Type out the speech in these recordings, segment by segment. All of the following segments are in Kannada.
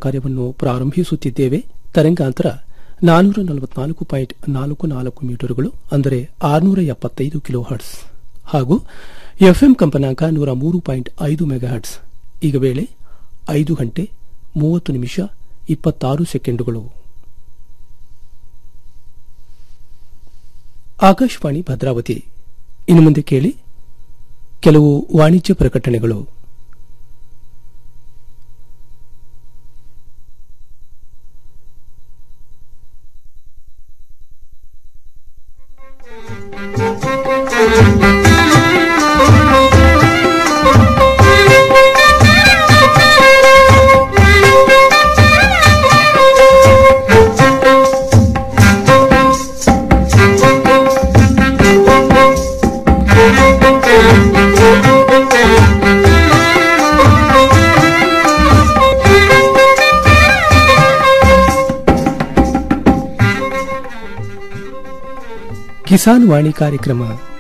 ಕಾರ್ಯವನ್ನು ಪ್ರಾರಂಭಿಸುತ್ತಿದ್ದೇವೆ ತರಂಗಾಂತರ ನಾನೂರ ನಲವತ್ನಾಲ್ಕು ಪಾಯಿಂಟ್ ನಾಲ್ಕು ನಾಲ್ಕು ಮೀಟರ್ಗಳು ಅಂದರೆ ಆರುನೂರ ಎಪ್ಪತ್ತೈದು ಕಿಲೋ ಹರ್ಟ್ಸ್ ಹಾಗೂ ಎಫ್ಎಂ ಕಂಪನಾಂಕ ನೂರ ಮೂರು ಪಾಯಿಂಟ್ ಐದು ಮೆಗಾ ಹರ್ಟ್ಸ್ ಈಗ ವೇಳೆ ಐದು ಗಂಟೆ ಮೂವತ್ತು ನಿಮಿಷ ಇಪ್ಪತ್ತಾರು ಸೆಕೆಂಡುಗಳು ಆಕಾಶವಾಣಿ ಭದ್ರಾವತಿ ಇನ್ನು ಮುಂದೆ ಕೇಳಿ ಕೆಲವು ವಾಣಿಜ್ಯ ಪ್ರಕಟಣೆಗಳು ಕಿಸಾನ್ ವಾಣಿ ಕಾರ್ಯಕ್ರಮ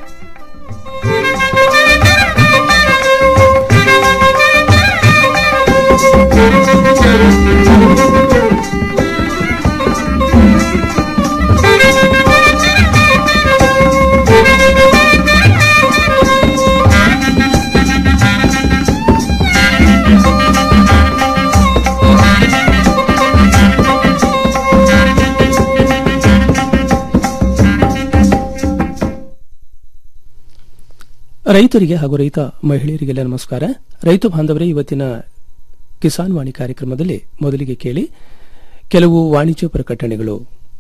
ರೈತರಿಗೆ ಹಾಗೂ ರೈತ ಮಹಿಳೆಯರಿಗೆಲ್ಲ ನಮಸ್ಕಾರ ರೈತ ಬಾಂಧವರೇ ಇವತ್ತಿನ ಕಿಸಾನ್ ವಾಣಿ ಕಾರ್ಯಕ್ರಮದಲ್ಲಿ ಮೊದಲಿಗೆ ಕೇಳಿ ಕೆಲವು ವಾಣಿಜ್ಯ ಪ್ರಕಟಣೆಗಳು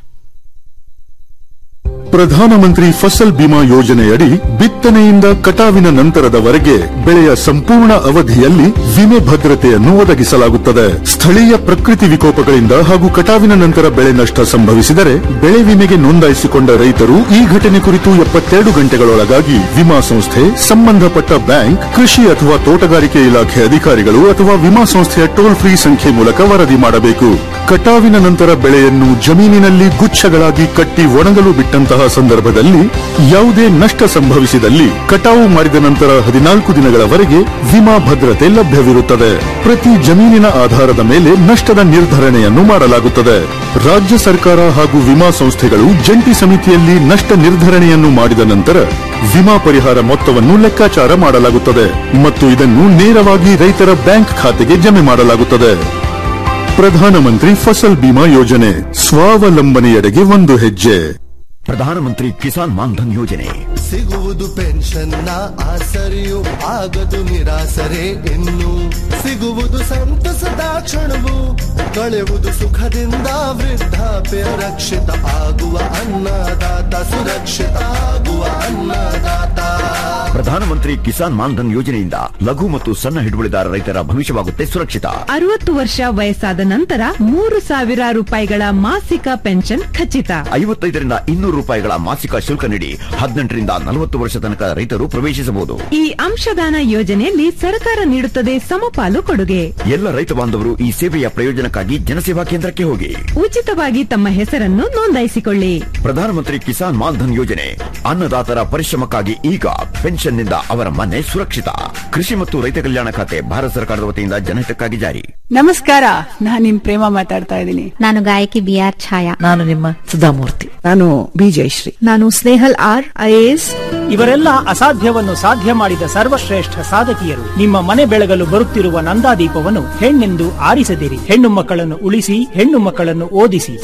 ಪ್ರಧಾನಮಂತ್ರಿ ಫಸಲ್ ಬಿಮಾ ಯೋಜನೆಯಡಿ ಬಿತ್ತನೆಯಿಂದ ಕಟಾವಿನ ನಂತರದವರೆಗೆ ಬೆಳೆಯ ಸಂಪೂರ್ಣ ಅವಧಿಯಲ್ಲಿ ವಿಮೆ ಭದ್ರತೆಯನ್ನು ಒದಗಿಸಲಾಗುತ್ತದೆ ಸ್ಥಳೀಯ ಪ್ರಕೃತಿ ವಿಕೋಪಗಳಿಂದ ಹಾಗೂ ಕಟಾವಿನ ನಂತರ ಬೆಳೆ ನಷ್ಟ ಸಂಭವಿಸಿದರೆ ಬೆಳೆ ವಿಮೆಗೆ ನೋಂದಾಯಿಸಿಕೊಂಡ ರೈತರು ಈ ಘಟನೆ ಕುರಿತು ಎಪ್ಪತ್ತೆರಡು ಗಂಟೆಗಳೊಳಗಾಗಿ ವಿಮಾ ಸಂಸ್ಥೆ ಸಂಬಂಧಪಟ್ಟ ಬ್ಯಾಂಕ್ ಕೃಷಿ ಅಥವಾ ತೋಟಗಾರಿಕೆ ಇಲಾಖೆ ಅಧಿಕಾರಿಗಳು ಅಥವಾ ವಿಮಾ ಸಂಸ್ಥೆಯ ಟೋಲ್ ಫ್ರೀ ಸಂಖ್ಯೆ ಮೂಲಕ ವರದಿ ಮಾಡಬೇಕು ಕಟಾವಿನ ನಂತರ ಬೆಳೆಯನ್ನು ಜಮೀನಿನಲ್ಲಿ ಗುಚ್ಛಗಳಾಗಿ ಕಟ್ಟಿ ಒಣಗಲು ಬಿಟ್ಟಂತಹ ಸಂದರ್ಭದಲ್ಲಿ ಯಾವುದೇ ನಷ್ಟ ಸಂಭವಿಸಿದಲ್ಲಿ ಕಟಾವು ಮಾಡಿದ ನಂತರ ಹದಿನಾಲ್ಕು ದಿನಗಳವರೆಗೆ ವಿಮಾ ಭದ್ರತೆ ಲಭ್ಯವಿರುತ್ತದೆ ಪ್ರತಿ ಜಮೀನಿನ ಆಧಾರದ ಮೇಲೆ ನಷ್ಟದ ನಿರ್ಧರಣೆಯನ್ನು ಮಾಡಲಾಗುತ್ತದೆ ರಾಜ್ಯ ಸರ್ಕಾರ ಹಾಗೂ ವಿಮಾ ಸಂಸ್ಥೆಗಳು ಜಂಟಿ ಸಮಿತಿಯಲ್ಲಿ ನಷ್ಟ ನಿರ್ಧರಣೆಯನ್ನು ಮಾಡಿದ ನಂತರ ವಿಮಾ ಪರಿಹಾರ ಮೊತ್ತವನ್ನು ಲೆಕ್ಕಾಚಾರ ಮಾಡಲಾಗುತ್ತದೆ ಮತ್ತು ಇದನ್ನು ನೇರವಾಗಿ ರೈತರ ಬ್ಯಾಂಕ್ ಖಾತೆಗೆ ಜಮೆ ಮಾಡಲಾಗುತ್ತದೆ ಪ್ರಧಾನಮಂತ್ರಿ ಫಸಲ್ ಬಿಮಾ ಯೋಜನೆ ಸ್ವಾವಲಂಬನೆಯೆಡೆಗೆ ಒಂದು ಹೆಜ್ಜೆ ಪ್ರಧಾನಮಂತ್ರಿ ಕಿಸಾನ್ ಮಾನ್ಧನ್ ಯೋಜನೆ ಸಿಗುವುದು ಪೆನ್ಷನ್ನ ಆಸರೆಯು ಆಗದು ನಿರಾಸರೆ ಇನ್ನು ಸಿಗುವುದು ಸಂತಸದ ಕ್ಷಣವು ಕಳೆವುದು ಸುಖದಿಂದ ವೃದ್ಧಾಪ್ಯ ರಕ್ಷಿತ ಆಗುವ ಅನ್ನದಾತ ಸುರಕ್ಷಿತ ಆಗುವ ಅನ್ನದಾತ ಪ್ರಧಾನಮಂತ್ರಿ ಕಿಸಾನ್ ಮಾನ್ಧನ್ ಯೋಜನೆಯಿಂದ ಲಘು ಮತ್ತು ಸಣ್ಣ ಹಿಡುವಳಿದಾರ ರೈತರ ಭವಿಷ್ಯವಾಗುತ್ತೆ ಸುರಕ್ಷಿತ ಅರವತ್ತು ವರ್ಷ ವಯಸ್ಸಾದ ನಂತರ ಮೂರು ಸಾವಿರ ರೂಪಾಯಿಗಳ ಮಾಸಿಕ ಪೆನ್ಷನ್ ಖಚಿತ ಐವತ್ತೈದರಿಂದ ಇನ್ನೂರು ರೂಪಾಯಿಗಳ ಮಾಸಿಕ ಶುಲ್ಕ ನೀಡಿ ಹದಿನೆಂಟರಿಂದ ನಲವತ್ತು ವರ್ಷ ತನಕ ರೈತರು ಪ್ರವೇಶಿಸಬಹುದು ಈ ಅಂಶದಾನ ಯೋಜನೆಯಲ್ಲಿ ಸರ್ಕಾರ ನೀಡುತ್ತದೆ ಸಮಪಾಲು ಕೊಡುಗೆ ಎಲ್ಲ ರೈತ ಬಾಂಧವರು ಈ ಸೇವೆಯ ಪ್ರಯೋಜನಕ್ಕಾಗಿ ಜನಸೇವಾ ಕೇಂದ್ರಕ್ಕೆ ಹೋಗಿ ಉಚಿತವಾಗಿ ತಮ್ಮ ಹೆಸರನ್ನು ನೋಂದಾಯಿಸಿಕೊಳ್ಳಿ ಪ್ರಧಾನಮಂತ್ರಿ ಕಿಸಾನ್ ಮಾನ್ಧನ್ ಯೋಜನೆ ಅನ್ನದಾತರ ಪರಿಶ್ರಮಕ್ಕಾಗಿ ಈಗ ಪೆನ್ಷನ್ನಿಂದ ಅವರ ಮನೆ ಸುರಕ್ಷಿತ ಕೃಷಿ ಮತ್ತು ರೈತ ಕಲ್ಯಾಣ ಖಾತೆ ಭಾರತ ಸರ್ಕಾರದ ವತಿಯಿಂದ ಜನಹಿತಕ್ಕಾಗಿ ಜಾರಿ ನಮಸ್ಕಾರ ನಾನ್ ನಿಮ್ ಪ್ರೇಮ ಮಾತಾಡ್ತಾ ಇದ್ದೀನಿ ನಾನು ಗಾಯಕಿ ಬಿ ಆರ್ ಛಾಯಾ ನಾನು ನಿಮ್ಮ ಸುಧಾಮೂರ್ತಿ ನಾನು ಬಿ ಜಯಶ್ರೀ ನಾನು ಸ್ನೇಹಲ್ ಆರ್ ಐಎಎಸ್ ಇವರೆಲ್ಲ ಅಸಾಧ್ಯವನ್ನು ಸಾಧ್ಯ ಮಾಡಿದ ಸರ್ವಶ್ರೇಷ್ಠ ಸಾಧಕಿಯರು ನಿಮ್ಮ ಮನೆ ಬೆಳಗಲು ಬರುತ್ತಿರುವ ನಂದಾದೀಪವನ್ನು ಹೆಣ್ಣೆಂದು ಆರಿಸದಿರಿ ಹೆಣ್ಣು ಮಕ್ಕಳನ್ನು ಉಳಿಸಿ ಹೆಣ್ಣು ಮಕ್ಕಳನ್ನು ಓದಿಸಿ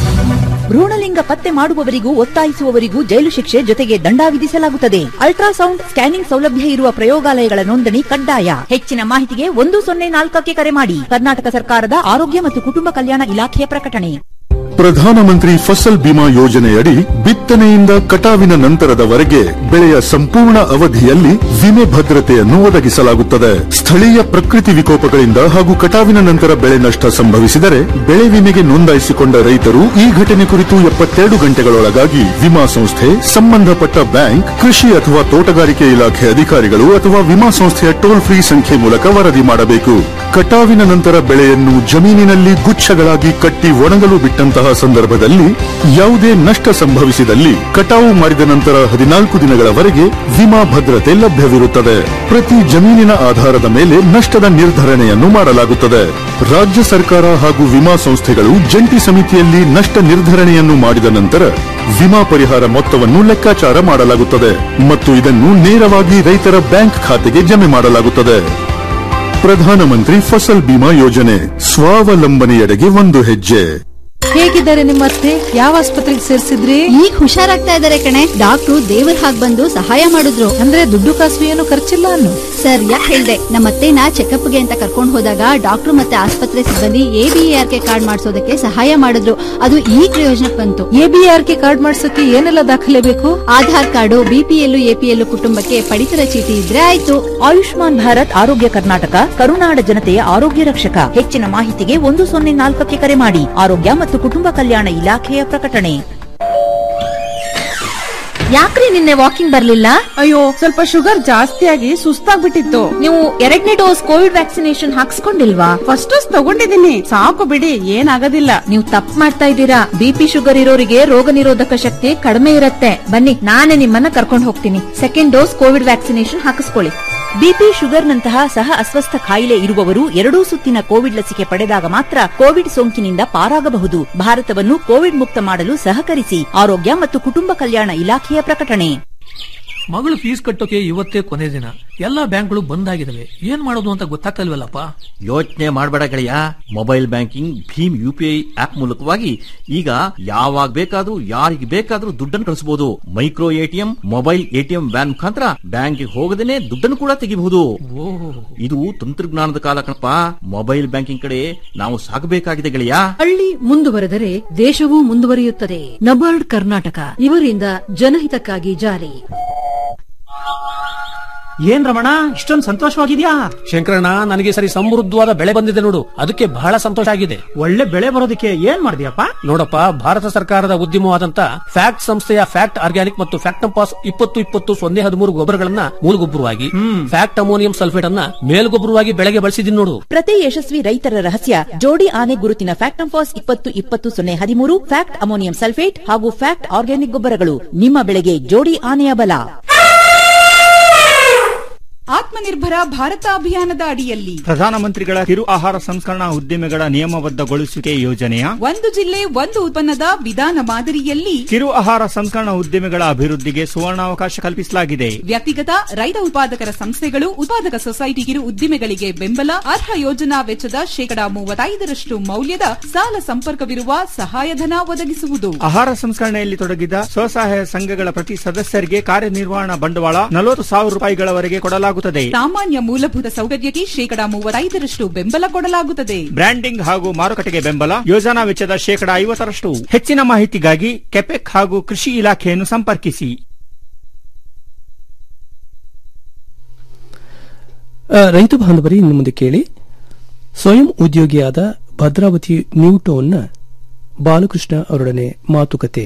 ಭ್ರೂಣಲಿಂಗ ಪತ್ತೆ ಮಾಡುವವರಿಗೂ ಒತ್ತಾಯಿಸುವವರಿಗೂ ಜೈಲು ಶಿಕ್ಷೆ ಜೊತೆಗೆ ದಂಡ ವಿಧಿಸಲಾಗುತ್ತದೆ ಅಲ್ಟ್ರಾಸೌಂಡ್ ಸ್ಕ್ಯಾನಿಂಗ್ ಸೌಲಭ್ಯ ಇರುವ ಪ್ರಯೋಗಾಲಯಗಳ ನೋಂದಣಿ ಕಡ್ಡಾಯ ಹೆಚ್ಚಿನ ಮಾಹಿತಿಗೆ ಒಂದು ಸೊನ್ನೆ ನಾಲ್ಕಕ್ಕೆ ಕರೆ ಮಾಡಿ ಕರ್ನಾಟಕ ಸರ್ಕಾರದ ಆರೋಗ್ಯ ಮತ್ತು ಕುಟುಂಬ ಕಲ್ಯಾಣ ಇಲಾಖೆಯ ಪ್ರಕಟಣೆ ಪ್ರಧಾನಮಂತ್ರಿ ಫಸಲ್ ಬಿಮಾ ಯೋಜನೆಯಡಿ ಬಿತ್ತನೆಯಿಂದ ಕಟಾವಿನ ನಂತರದವರೆಗೆ ಬೆಳೆಯ ಸಂಪೂರ್ಣ ಅವಧಿಯಲ್ಲಿ ವಿಮೆ ಭದ್ರತೆಯನ್ನು ಒದಗಿಸಲಾಗುತ್ತದೆ ಸ್ಥಳೀಯ ಪ್ರಕೃತಿ ವಿಕೋಪಗಳಿಂದ ಹಾಗೂ ಕಟಾವಿನ ನಂತರ ಬೆಳೆ ನಷ್ಟ ಸಂಭವಿಸಿದರೆ ಬೆಳೆ ವಿಮೆಗೆ ನೋಂದಾಯಿಸಿಕೊಂಡ ರೈತರು ಈ ಘಟನೆ ಕುರಿತು ಎಪ್ಪತ್ತೆರಡು ಗಂಟೆಗಳೊಳಗಾಗಿ ವಿಮಾ ಸಂಸ್ಥೆ ಸಂಬಂಧಪಟ್ಟ ಬ್ಯಾಂಕ್ ಕೃಷಿ ಅಥವಾ ತೋಟಗಾರಿಕೆ ಇಲಾಖೆ ಅಧಿಕಾರಿಗಳು ಅಥವಾ ವಿಮಾ ಸಂಸ್ಥೆಯ ಟೋಲ್ ಫ್ರೀ ಸಂಖ್ಯೆ ಮೂಲಕ ವರದಿ ಮಾಡಬೇಕು ಕಟಾವಿನ ನಂತರ ಬೆಳೆಯನ್ನು ಜಮೀನಿನಲ್ಲಿ ಗುಚ್ಛಗಳಾಗಿ ಕಟ್ಟಿ ಒಣಗಲು ಬಿಟ್ಟಂತಹ ಇಂತಹ ಸಂದರ್ಭದಲ್ಲಿ ಯಾವುದೇ ನಷ್ಟ ಸಂಭವಿಸಿದಲ್ಲಿ ಕಟಾವು ಮಾಡಿದ ನಂತರ ಹದಿನಾಲ್ಕು ದಿನಗಳವರೆಗೆ ವಿಮಾ ಭದ್ರತೆ ಲಭ್ಯವಿರುತ್ತದೆ ಪ್ರತಿ ಜಮೀನಿನ ಆಧಾರದ ಮೇಲೆ ನಷ್ಟದ ನಿರ್ಧರಣೆಯನ್ನು ಮಾಡಲಾಗುತ್ತದೆ ರಾಜ್ಯ ಸರ್ಕಾರ ಹಾಗೂ ವಿಮಾ ಸಂಸ್ಥೆಗಳು ಜಂಟಿ ಸಮಿತಿಯಲ್ಲಿ ನಷ್ಟ ನಿರ್ಧರಣೆಯನ್ನು ಮಾಡಿದ ನಂತರ ವಿಮಾ ಪರಿಹಾರ ಮೊತ್ತವನ್ನು ಲೆಕ್ಕಾಚಾರ ಮಾಡಲಾಗುತ್ತದೆ ಮತ್ತು ಇದನ್ನು ನೇರವಾಗಿ ರೈತರ ಬ್ಯಾಂಕ್ ಖಾತೆಗೆ ಜಮೆ ಮಾಡಲಾಗುತ್ತದೆ ಪ್ರಧಾನಮಂತ್ರಿ ಫಸಲ್ ಬಿಮಾ ಯೋಜನೆ ಸ್ವಾವಲಂಬನೆಯೆಡೆಗೆ ಒಂದು ಹೆಜ್ಜೆ ಹೇಗಿದ್ದಾರೆ ನಿಮ್ಮ ಅತ್ತೆ ಯಾವ ಆಸ್ಪತ್ರೆಗೆ ಸೇರಿಸಿದ್ರಿ ಈಗ ಹುಷಾರಾಗ್ತಾ ಇದಾರೆ ಕಣೆ ಡಾಕ್ಟ್ರು ದೇವ್ರ ಹಾಗ್ ಬಂದು ಸಹಾಯ ಮಾಡಿದ್ರು ಅಂದ್ರೆ ದುಡ್ಡು ಕಾಸು ಏನು ಖರ್ಚಿಲ್ಲ ಅನ್ನು ಸರ್ ಯಾಕೆ ಹೇಳ್ದೆ ನಮ್ಮ ಅತ್ತೆನ ಚೆಕಪ್ಗೆ ಅಂತ ಕರ್ಕೊಂಡು ಹೋದಾಗ ಡಾಕ್ಟ್ರು ಮತ್ತೆ ಆಸ್ಪತ್ರೆ ಸಿಬ್ಬಂದಿ ಎಬಿಆರ್ ಕೆ ಕಾರ್ಡ್ ಮಾಡಿಸೋದಕ್ಕೆ ಸಹಾಯ ಮಾಡಿದ್ರು ಅದು ಈ ಪ್ರಯೋಜನಕ್ಕೆ ಬಂತು ಎಬಿಆರ್ ಕೆ ಕಾರ್ಡ್ ಮಾಡ್ಸಕ್ಕೆ ಏನೆಲ್ಲ ದಾಖಲೆ ಬೇಕು ಆಧಾರ್ ಕಾರ್ಡು ಬಿಪಿಎಲ್ ಎಪಿಎಲ್ ಕುಟುಂಬಕ್ಕೆ ಪಡಿತರ ಚೀಟಿ ಇದ್ರೆ ಆಯ್ತು ಆಯುಷ್ಮಾನ್ ಭಾರತ್ ಆರೋಗ್ಯ ಕರ್ನಾಟಕ ಕರುನಾಡ ಜನತೆಯ ಆರೋಗ್ಯ ರಕ್ಷಕ ಹೆಚ್ಚಿನ ಮಾಹಿತಿಗೆ ಒಂದು ಸೊನ್ನೆ ನಾಲ್ಕಕ್ಕೆ ಕರೆ ಮಾಡಿ ಆರೋಗ್ಯ ಮತ್ತು ಕುಟುಂಬ ಕಲ್ಯಾಣ ಇಲಾಖೆಯ ಪ್ರಕಟಣೆ ಯಾಕ್ರಿ ನಿನ್ನೆ ವಾಕಿಂಗ್ ಬರ್ಲಿಲ್ಲ ಅಯ್ಯೋ ಸ್ವಲ್ಪ ಶುಗರ್ ಜಾಸ್ತಿ ಆಗಿ ಸುಸ್ತಾಗ್ಬಿಟ್ಟಿತ್ತು ನೀವು ಎರಡನೇ ಡೋಸ್ ಕೋವಿಡ್ ವ್ಯಾಕ್ಸಿನೇಷನ್ ಹಾಕ್ಸ್ಕೊಂಡಿಲ್ವಾ ಫಸ್ಟ್ ಡೋಸ್ ತಗೊಂಡಿದ್ದೀನಿ ಸಾಕು ಬಿಡಿ ಏನಾಗೋದಿಲ್ಲ ನೀವು ತಪ್ಪು ಮಾಡ್ತಾ ಇದ್ದೀರಾ ಬಿಪಿ ಶುಗರ್ ಇರೋರಿಗೆ ರೋಗ ನಿರೋಧಕ ಶಕ್ತಿ ಕಡಿಮೆ ಇರುತ್ತೆ ಬನ್ನಿ ನಾನೇ ನಿಮ್ಮನ್ನ ಕರ್ಕೊಂಡು ಹೋಗ್ತೀನಿ ಸೆಕೆಂಡ್ ಡೋಸ್ ಕೋವಿಡ್ ವ್ಯಾಕ್ಸಿನೇಷನ್ ಹಾಕಿಸ್ಕೊಳ್ಳಿ ಬಿಪಿ ಶುಗರ್ನಂತಹ ಸಹ ಅಸ್ವಸ್ಥ ಕಾಯಿಲೆ ಇರುವವರು ಎರಡೂ ಸುತ್ತಿನ ಕೋವಿಡ್ ಲಸಿಕೆ ಪಡೆದಾಗ ಮಾತ್ರ ಕೋವಿಡ್ ಸೋಂಕಿನಿಂದ ಪಾರಾಗಬಹುದು ಭಾರತವನ್ನು ಕೋವಿಡ್ ಮುಕ್ತ ಮಾಡಲು ಸಹಕರಿಸಿ ಆರೋಗ್ಯ ಮತ್ತು ಕುಟುಂಬ ಕಲ್ಯಾಣ ಇಲಾಖೆಯ ಪ್ರಕಟಣೆ ಮಗಳು ಫೀಸ್ ಕಟ್ಟೋಕೆ ಇವತ್ತೇ ಕೊನೆ ದಿನ ಎಲ್ಲಾ ಬ್ಯಾಂಕ್ಗಳು ಬಂದ್ ಆಗಿದಾವೆ ಏನ್ ಮಾಡೋದು ಅಂತ ಗೊತ್ತಾಗ್ತಲ್ವಲ್ಲಪ್ಪ ಯೋಚನೆ ಮಾಡಬೇಡ ಗೆಳೆಯ ಮೊಬೈಲ್ ಬ್ಯಾಂಕಿಂಗ್ ಭೀಮ್ ಯು ಪಿ ಐ ಆಪ್ ಮೂಲಕವಾಗಿ ಈಗ ಯಾವಾಗ ಬೇಕಾದ್ರೂ ಯಾರಿಗೆ ಬೇಕಾದ್ರೂ ದುಡ್ಡನ್ನು ಕಳಿಸಬಹುದು micro ATM mobile ATM van ಮುಖಾಂತರ ಬ್ಯಾಂಕಿಗೆ ಹೋಗದೇನೆ ದುಡ್ಡನ್ನು ಕೂಡ ತೆಗಿಬಹುದು ಇದು ತಂತ್ರಜ್ಞಾನದ ಕಾಲ ಕಣಪ್ಪ ಮೊಬೈಲ್ ಬ್ಯಾಂಕಿಂಗ್ ಕಡೆ ನಾವು ಸಾಗಬೇಕಾಗಿದೆ ಗೆಳೆಯ ಹಳ್ಳಿ ಮುಂದುವರೆದರೆ ದೇಶವೂ ಮುಂದುವರಿಯುತ್ತದೆ ನಬಾರ್ಡ್ ಕರ್ನಾಟಕ ಇವರಿಂದ ಜನಹಿತಕ್ಕಾಗಿ ಜಾರಿ ಏನ್ ರಮಣ ಇಷ್ಟೊಂದು ಸಂತೋಷವಾಗಿದ್ಯಾ ಶಂಕರಣ್ಣ ನನಗೆ ಈ ಸರಿ ಸಮೃದ್ಧವಾದ ಬೆಳೆ ಬಂದಿದೆ ನೋಡು ಅದಕ್ಕೆ ಬಹಳ ಸಂತೋಷ ಆಗಿದೆ ಒಳ್ಳೆ ಬೆಳೆ ಬರೋದಕ್ಕೆ ಏನ್ ಮಾಡಿದ್ಯಪ್ಪ ನೋಡಪ್ಪ ಭಾರತ ಸರ್ಕಾರದ ಉದ್ಯಮವಾದಂತ ಫ್ಯಾಕ್ಟ್ ಸಂಸ್ಥೆಯ ಫ್ಯಾಕ್ಟ್ ಆರ್ಗ್ಯಾನಿಕ್ ಮತ್ತು ಫ್ಯಾಕ್ಟಂಪಾಸ್ ಇಪ್ಪತ್ತು ಇಪ್ಪತ್ತು ಸೊನ್ನೆ ಹದಿಮೂರು ಗೊಬ್ಬರಗಳನ್ನ ಮೂಲಗೊಬ್ಬರವಾಗಿ ಫ್ಯಾಕ್ಟ್ ಅಮೋನಿಯಂ ಸಲ್ಫೇಟ್ ಅನ್ನ ಮೇಲ್ಗೊಬ್ಬರವಾಗಿ ಬೆಳೆಗೆ ಬಳಸಿದೀನಿ ನೋಡು ಪ್ರತಿ ಯಶಸ್ವಿ ರೈತರ ರಹಸ್ಯ ಜೋಡಿ ಆನೆ ಗುರುತಿನ ಫ್ಯಾಕ್ಟಂಫಾಸ್ ಇಪ್ಪತ್ತು ಇಪ್ಪತ್ತು ಸೊನ್ನೆ ಹದಿಮೂರು ಫ್ಯಾಕ್ಟ್ ಅಮೋನಿಯಂ ಸಲ್ಫೇಟ್ ಹಾಗೂ ಫ್ಯಾಕ್ಟ್ ಆರ್ಗ್ಯಾನಿಕ್ ಗೊಬ್ಬರಗಳು ನಿಮ್ಮ ಬೆಳೆಗೆ ಜೋಡಿ ಆನೆಯ ಬಲ ಆತ್ಮನಿರ್ಭರ ಭಾರತ ಅಭಿಯಾನದ ಅಡಿಯಲ್ಲಿ ಪ್ರಧಾನಮಂತ್ರಿಗಳ ಕಿರು ಆಹಾರ ಸಂಸ್ಕರಣಾ ಉದ್ದಿಮೆಗಳ ನಿಯಮಬದ್ಧಗೊಳಿಸುವಿಕೆ ಯೋಜನೆಯ ಒಂದು ಜಿಲ್ಲೆ ಒಂದು ಉತ್ಪನ್ನದ ವಿಧಾನ ಮಾದರಿಯಲ್ಲಿ ಕಿರು ಆಹಾರ ಸಂಸ್ಕರಣಾ ಉದ್ದಿಮೆಗಳ ಅಭಿವೃದ್ಧಿಗೆ ಸುವರ್ಣಾವಕಾಶ ಕಲ್ಪಿಸಲಾಗಿದೆ ವ್ಯಕ್ತಿಗತ ರೈತ ಉತ್ಪಾದಕರ ಸಂಸ್ಥೆಗಳು ಉತ್ಪಾದಕ ಸೊಸೈಟಿ ಕಿರು ಉದ್ದಿಮೆಗಳಿಗೆ ಬೆಂಬಲ ಅರ್ಹ ಯೋಜನಾ ವೆಚ್ಚದ ಶೇಕಡಾ ಮೂವತ್ತೈದರಷ್ಟು ಮೌಲ್ಯದ ಸಾಲ ಸಂಪರ್ಕವಿರುವ ಸಹಾಯಧನ ಒದಗಿಸುವುದು ಆಹಾರ ಸಂಸ್ಕರಣೆಯಲ್ಲಿ ತೊಡಗಿದ ಸ್ವಸಹಾಯ ಸಂಘಗಳ ಪ್ರತಿ ಸದಸ್ಯರಿಗೆ ಕಾರ್ಯನಿರ್ವಹಣಾ ಬಂಡವಾಳ ನಲವತ್ತು ಸಾವಿರ ರೂಪಾಯಿಗಳವರೆಗೆ ಕೊಡಲಾಗುತ್ತದೆ ಸಾಮಾನ್ಯ ಮೂಲಭೂತ ಸೌಕರ್ಯಕ್ಕೆ ಶೇಕಡಾ ಮೂವತ್ತೈದರಷ್ಟು ಬೆಂಬಲ ಕೊಡಲಾಗುತ್ತದೆ ಬ್ರ್ಯಾಂಡಿಂಗ್ ಹಾಗೂ ಮಾರುಕಟ್ಟೆಗೆ ಬೆಂಬಲ ಯೋಜನಾ ವೆಚ್ಚದ ಶೇಕಡಾ ಐವತ್ತರಷ್ಟು ಹೆಚ್ಚಿನ ಮಾಹಿತಿಗಾಗಿ ಕೆಪೆಕ್ ಹಾಗೂ ಕೃಷಿ ಇಲಾಖೆಯನ್ನು ಸಂಪರ್ಕಿಸಿ ಆ, ರೈತ ಬಾಂಧವರೇ ಇನ್ನು ಮುಂದೆ ಕೇಳಿ ಸ್ವಯಂ ಉದ್ಯೋಗಿಯಾದ ಭದ್ರಾವತಿ ನ್ಯೂಟೋನ್ನ ಬಾಲಕೃಷ್ಣ ಅವರೊಡನೆ ಮಾತುಕತೆ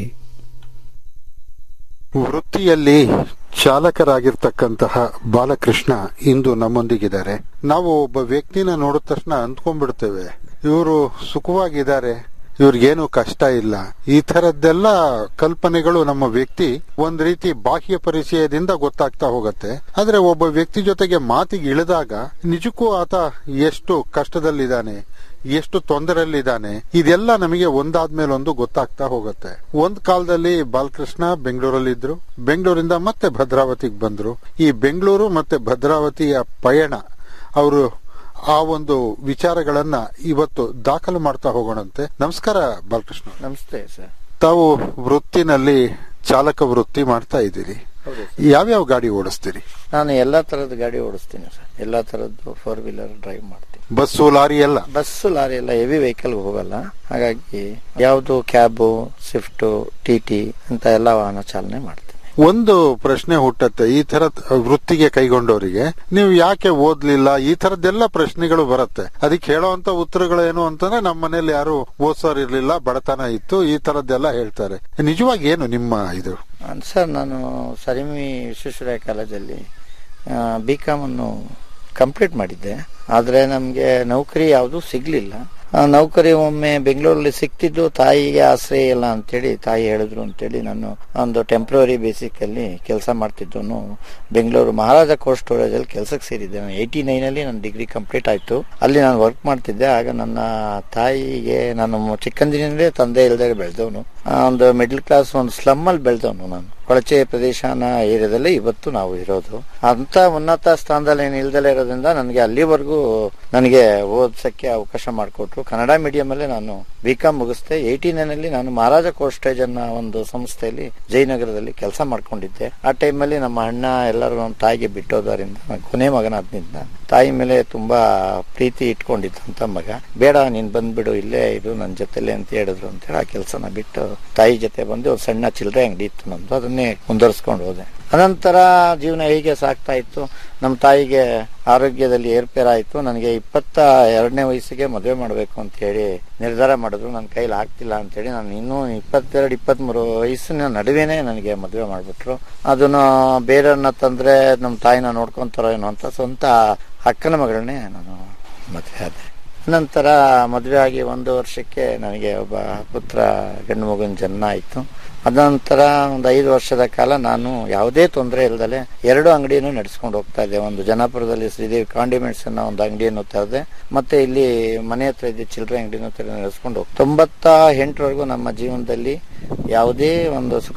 ವೃತ್ತಿಯಲ್ಲಿ ಚಾಲಕರಾಗಿರ್ತಕ್ಕಂತಹ ಬಾಲಕೃಷ್ಣ ಇಂದು ನಮ್ಮೊಂದಿಗಿದ್ದಾರೆ ನಾವು ಒಬ್ಬ ವ್ಯಕ್ತಿನ ನೋಡಿದ ತಕ್ಷಣ ಅಂದ್ಕೊಂಡ್ಬಿಡ್ತೇವೆ ಇವರು ಸುಖವಾಗಿದ್ದಾರೆ ಇವ್ರಿಗೇನು ಕಷ್ಟ ಇಲ್ಲ ಈ ತರದ್ದೆಲ್ಲ ಕಲ್ಪನೆಗಳು ನಮ್ಮ ವ್ಯಕ್ತಿ ಒಂದ್ ರೀತಿ ಬಾಹ್ಯ ಪರಿಚಯದಿಂದ ಗೊತ್ತಾಗ್ತಾ ಹೋಗತ್ತೆ ಆದ್ರೆ ಒಬ್ಬ ವ್ಯಕ್ತಿ ಜೊತೆಗೆ ಮಾತಿಗೆ ಇಳಿದಾಗ ನಿಜಕ್ಕೂ ಆತ ಎಷ್ಟು ಕಷ್ಟದಲ್ಲಿದ್ದಾನೆ ಎಷ್ಟು ತೊಂದರೆಯಲ್ಲಿದ್ದಾನೆ ಇದೆಲ್ಲ ನಮಗೆ ಒಂದಾದ್ಮೇಲೆ ಒಂದು ಗೊತ್ತಾಗ್ತಾ ಹೋಗುತ್ತೆ ಒಂದ್ ಕಾಲದಲ್ಲಿ ಬಾಲಕೃಷ್ಣ ಬೆಂಗಳೂರಲ್ಲಿದ್ರು ಬೆಂಗಳೂರಿಂದ ಮತ್ತೆ ಭದ್ರಾವತಿಗೆ ಬಂದ್ರು ಈ ಬೆಂಗಳೂರು ಮತ್ತೆ ಭದ್ರಾವತಿಯ ಪಯಣ ಅವರು ಆ ಒಂದು ವಿಚಾರಗಳನ್ನ ಇವತ್ತು ದಾಖಲು ಮಾಡ್ತಾ ಹೋಗೋಣಂತೆ ನಮಸ್ಕಾರ ಬಾಲಕೃಷ್ಣ ನಮಸ್ತೆ ಸರ್ ತಾವು ವೃತ್ತಿನಲ್ಲಿ ಚಾಲಕ ವೃತ್ತಿ ಮಾಡ್ತಾ ಇದ್ದೀರಿ ಯಾವ್ಯಾವ ಗಾಡಿ ಓಡಿಸ್ತೀರಿ ನಾನು ಎಲ್ಲಾ ತರದ ಗಾಡಿ ಓಡಿಸ್ತೀನಿ ಸರ್ ಎಲ್ಲಾ ತರದ್ದು ಫೋರ್ ವೀಲರ್ ಡ್ರೈವ್ ಮಾಡ್ತೀನಿ ಬಸ್ಸು ಲಾರಿ ಎಲ್ಲ ಬಸ್ಸು ಲಾರಿ ಎಲ್ಲ ಹೆವಿ ವೆಹಿಕಲ್ ಹೋಗಲ್ಲ ಹಾಗಾಗಿ ಯಾವುದು ಕ್ಯಾಬು ಸ್ವಿಫ್ಟ್ ಟಿ ಟಿ ಅಂತ ಎಲ್ಲ ವಾಹನ ಚಾಲನೆ ಮಾಡ್ತೀನಿ ಒಂದು ಪ್ರಶ್ನೆ ಹುಟ್ಟತ್ತೆ ಈ ತರ ವೃತ್ತಿಗೆ ಕೈಗೊಂಡವರಿಗೆ ನೀವು ಯಾಕೆ ಓದ್ಲಿಲ್ಲ ಈ ತರದ್ದೆಲ್ಲ ಪ್ರಶ್ನೆಗಳು ಬರುತ್ತೆ ಅದಕ್ಕೆ ಹೇಳೋಂತ ಉತ್ತರಗಳೇನು ಅಂತಂದ್ರೆ ನಮ್ಮ ಮನೇಲಿ ಯಾರು ಓದ್ಸೋರ್ ಇರ್ಲಿಲ್ಲ ಬಡತನ ಇತ್ತು ಈ ತರದ್ದೆಲ್ಲ ಹೇಳ್ತಾರೆ ನಿಜವಾಗಿ ಏನು ನಿಮ್ಮ ಇದು ಸರ್ ನಾನು ಸರಿಮಿ ವಿಶ್ವೇಶ್ವರಯ್ಯ ಕಾಲೇಜಲ್ಲಿ ಬಿ ಕಾಮ್ ಅನ್ನು ಕಂಪ್ಲೀಟ್ ಮಾಡಿದ್ದೆ ಆದ್ರೆ ನಮಗೆ ನೌಕರಿ ಯಾವುದು ಸಿಗ್ಲಿಲ್ಲ ಆ, ನೌಕರಿ ಒಮ್ಮೆ ಬೆಂಗಳೂರಲ್ಲಿ ಸಿಕ್ತಿದ್ದು ತಾಯಿಗೆ ಆಶ್ರಯ ಇಲ್ಲ ಅಂತೇಳಿ ತಾಯಿ ಹೇಳಿದ್ರು ಅಂತೇಳಿ ನಾನು ಒಂದು ಟೆಂಪ್ರವರಿ ಬೇಸಿಕ್ ಅಲ್ಲಿ ಕೆಲಸ ಮಾಡ್ತಿದ್ದವನು ಬೆಂಗಳೂರು ಮಹಾರಾಜ ಕೋಲ್ಡ್ ಸ್ಟೋರೇಜ್ ಅಲ್ಲಿ ಕೆಲಸಕ್ಕೆ ಸೇರಿದ್ದೆ ನಾನು ಏಯ್ಟಿ ನೈನ್ ಅಲ್ಲಿ ನನ್ನ ಡಿಗ್ರಿ ಕಂಪ್ಲೀಟ್ ಆಯ್ತು ಅಲ್ಲಿ ನಾನು ವರ್ಕ್ ಮಾಡ್ತಿದ್ದೆ ಆಗ ನನ್ನ ತಾಯಿಗೆ ನಾನು ಚಿಕ್ಕಂದಿನಿಂದಲೇ ತಂದೆ ಇಲ್ಲದೆ ಬೆಳೆದವನು ಒಂದು ಮಿಡ್ಲ್ ಕ್ಲಾಸ್ ಒಂದು ಸ್ಲಮ್ ಅಲ್ಲಿ ಬೆಳೆದವನು ನಾನು ಕೊಳಚೆ ಪ್ರದೇಶನ ಏರಿಯಾದಲ್ಲಿ ಇವತ್ತು ನಾವು ಇರೋದು ಅಂತ ಉನ್ನತ ಸ್ಥಾನದಲ್ಲಿ ಏನು ಇಲ್ದಲೇ ಇರೋದ್ರಿಂದ ನನಗೆ ಅಲ್ಲಿವರೆಗೂ ನನಗೆ ಓದ್ಸಕ್ಕೆ ಅವಕಾಶ ಮಾಡಿಕೊಟ್ರು ಕನ್ನಡ ಮೀಡಿಯಂ ಅಲ್ಲೇ ನಾನು ಬಿ ಕಾಮ್ ಮುಗಿಸ್ದೆ ಏಯ್ಟಿ ನೈನ್ ಅಲ್ಲಿ ನಾನು ಮಹಾರಾಜ ಕೋಸ್ಟೇಜ್ ಅನ್ನೋ ಒಂದು ಸಂಸ್ಥೆಯಲ್ಲಿ ಜಯನಗರದಲ್ಲಿ ಕೆಲಸ ಮಾಡ್ಕೊಂಡಿದ್ದೆ ಆ ಟೈಮಲ್ಲಿ ನಮ್ಮ ಅಣ್ಣ ಎಲ್ಲರೂ ನಮ್ಮ ತಾಯಿಗೆ ಬಿಟ್ಟೋದರಿಂದ ನಾನು ಕೊನೆ ಮಗನಾದ್ನಿಂದ ತಾಯಿ ಮೇಲೆ ತುಂಬಾ ಪ್ರೀತಿ ಇಟ್ಕೊಂಡಿದ್ದಂತ ಮಗ ಬೇಡ ನೀನ್ ಬಂದ್ಬಿಡು ಇಲ್ಲೇ ಇದು ನನ್ನ ಜೊತೆಲೆ ಅಂತ ಹೇಳಿದ್ರು ಅಂತೇಳಿ ಆ ಕೆಲಸನ ಬಿಟ್ಟು ತಾಯಿ ಜೊತೆ ಬಂದು ಒಂದು ಸಣ್ಣ ಚಿಲ್ಲರೆ ಅಂಗಡಿ ಇತ್ತು ನಮ್ದು ಅದನ್ನೇ ಮುಂದುವರ್ಸ್ಕೊಂಡು ಹೋದೆ ಅನಂತರ ಜೀವನ ಹೀಗೆ ಸಾಕ್ತಾ ಇತ್ತು ನಮ್ಮ ತಾಯಿಗೆ ಆರೋಗ್ಯದಲ್ಲಿ ಏರ್ಪೇರಾಯಿತು ನನಗೆ ಇಪ್ಪತ್ತ ಎರಡನೇ ವಯಸ್ಸಿಗೆ ಮದುವೆ ಮಾಡಬೇಕು ಅಂತ ಹೇಳಿ ನಿರ್ಧಾರ ಮಾಡಿದ್ರು ನನ್ನ ಕೈಲಿ ಆಗ್ತಿಲ್ಲ ಅಂತ ಹೇಳಿ ನಾನು ಇನ್ನೂ ಇಪ್ಪತ್ತೆರಡು ಇಪ್ಪತ್ಮೂರು ವಯಸ್ಸಿನ ನಡುವೆನೆ ನನಗೆ ಮದುವೆ ಮಾಡಿಬಿಟ್ರು ಅದನ್ನ ಬೇರೆಯವ್ರನ್ನ ತಂದ್ರೆ ನಮ್ಮ ತಾಯಿನ ನೋಡ್ಕೊಂತಾರೋ ಏನೋ ಅಂತ ಸ್ವಂತ ಅಕ್ಕನ ಮಗಳನ್ನೇ ನಾನು ಮದುವೆ ಆದೆ ನಂತರ ಮದುವೆ ಆಗಿ ಒಂದು ವರ್ಷಕ್ಕೆ ನನಗೆ ಒಬ್ಬ ಪುತ್ರ ಗಂಡು ಮಗುವಿನ ಜನ್ಮ ಆಯಿತು ಅನಂತರ ಒಂದು ಐದು ವರ್ಷದ ಕಾಲ ನಾನು ಯಾವುದೇ ತೊಂದರೆ ಇಲ್ಲದಲೆ ಎರಡು ಅಂಗಡಿಯನ್ನು ನಡೆಸ್ಕೊಂಡು ಹೋಗ್ತಾ ಇದ್ದೆ ಒಂದು ಜನಾಪುರದಲ್ಲಿ ಶ್ರೀದೇವಿ ಕಾಂಡಿಮೆಂಟ್ಸ್ ಅನ್ನೋ ಒಂದು ಅಂಗಡಿಯನ್ನು ತೆರೆದೆ ಮತ್ತೆ ಇಲ್ಲಿ ಮನೆ ಹತ್ರ ಇದ್ದ ಚಿಲ್ಲರೆ ಅಂಗಡಿಯನ್ನು ತೆರೆದು ನಡೆಸ್ಕೊಂಡು ಹೋಗ್ತಾ ತೊಂಬತ್ತ ಎಂಟರವರೆಗೂ ನಮ್ಮ ಜೀವನದಲ್ಲಿ ಯಾವುದೇ ಒಂದು ಸುಖ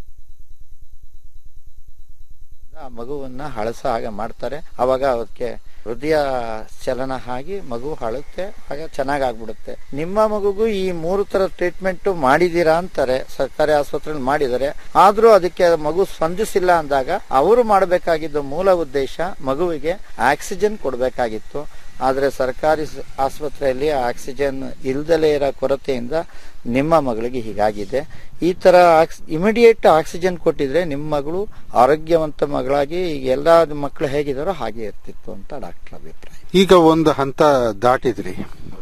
ಆ ಮಗುವನ್ನ ಹಳಸ ಹಾಗೆ ಮಾಡ್ತಾರೆ ಅವಾಗ ಅದಕ್ಕೆ ಹೃದಯ ಚಲನ ಆಗಿ ಮಗು ಹಾಳುತ್ತೆ ಆಗ ಚೆನ್ನಾಗ್ ಆಗ್ಬಿಡುತ್ತೆ ನಿಮ್ಮ ಮಗುಗೂ ಈ ಮೂರು ತರ ಟ್ರೀಟ್ಮೆಂಟ್ ಮಾಡಿದೀರಾ ಅಂತಾರೆ ಸರ್ಕಾರಿ ಆಸ್ಪತ್ರೆಯಲ್ಲಿ ಮಾಡಿದ್ದಾರೆ ಆದ್ರೂ ಅದಕ್ಕೆ ಮಗು ಸ್ಪಂದಿಸಿಲ್ಲ ಅಂದಾಗ ಅವರು ಮಾಡಬೇಕಾಗಿದ್ದ ಮೂಲ ಉದ್ದೇಶ ಮಗುವಿಗೆ ಆಕ್ಸಿಜನ್ ಕೊಡಬೇಕಾಗಿತ್ತು ಆದ್ರೆ ಸರ್ಕಾರಿ ಸ- ಆಸ್ಪತ್ರೆಯಲ್ಲಿ ಆಕ್ಸಿಜನ್ ಇಲ್ದಲೇ ಇರೋ ಕೊರತೆಯಿಂದ ನಿಮ್ಮ ಮಗಳಿಗೆ ಹೀಗಾಗಿದೆ ಈ ತರ ಇಮಿಡಿಯೇಟ್ ಆಕ್ಸಿಜನ್ ಕೊಟ್ಟಿದ್ರೆ ನಿಮ್ಮ ಮಗಳು ಆರೋಗ್ಯವಂತ ಮಗಳಾಗಿ ಈಗ ಎಲ್ಲಾ ಮಕ್ಕಳು ಹೇಗಿದಾರೋ ಹಾಗೆ ಇರ್ತಿತ್ತು ಅಂತ ಡಾಕ್ಟರ್ ಅಭಿಪ್ರಾಯ ಈಗ ಒಂದು ಹಂತ ದಾಟಿದ್ರಿ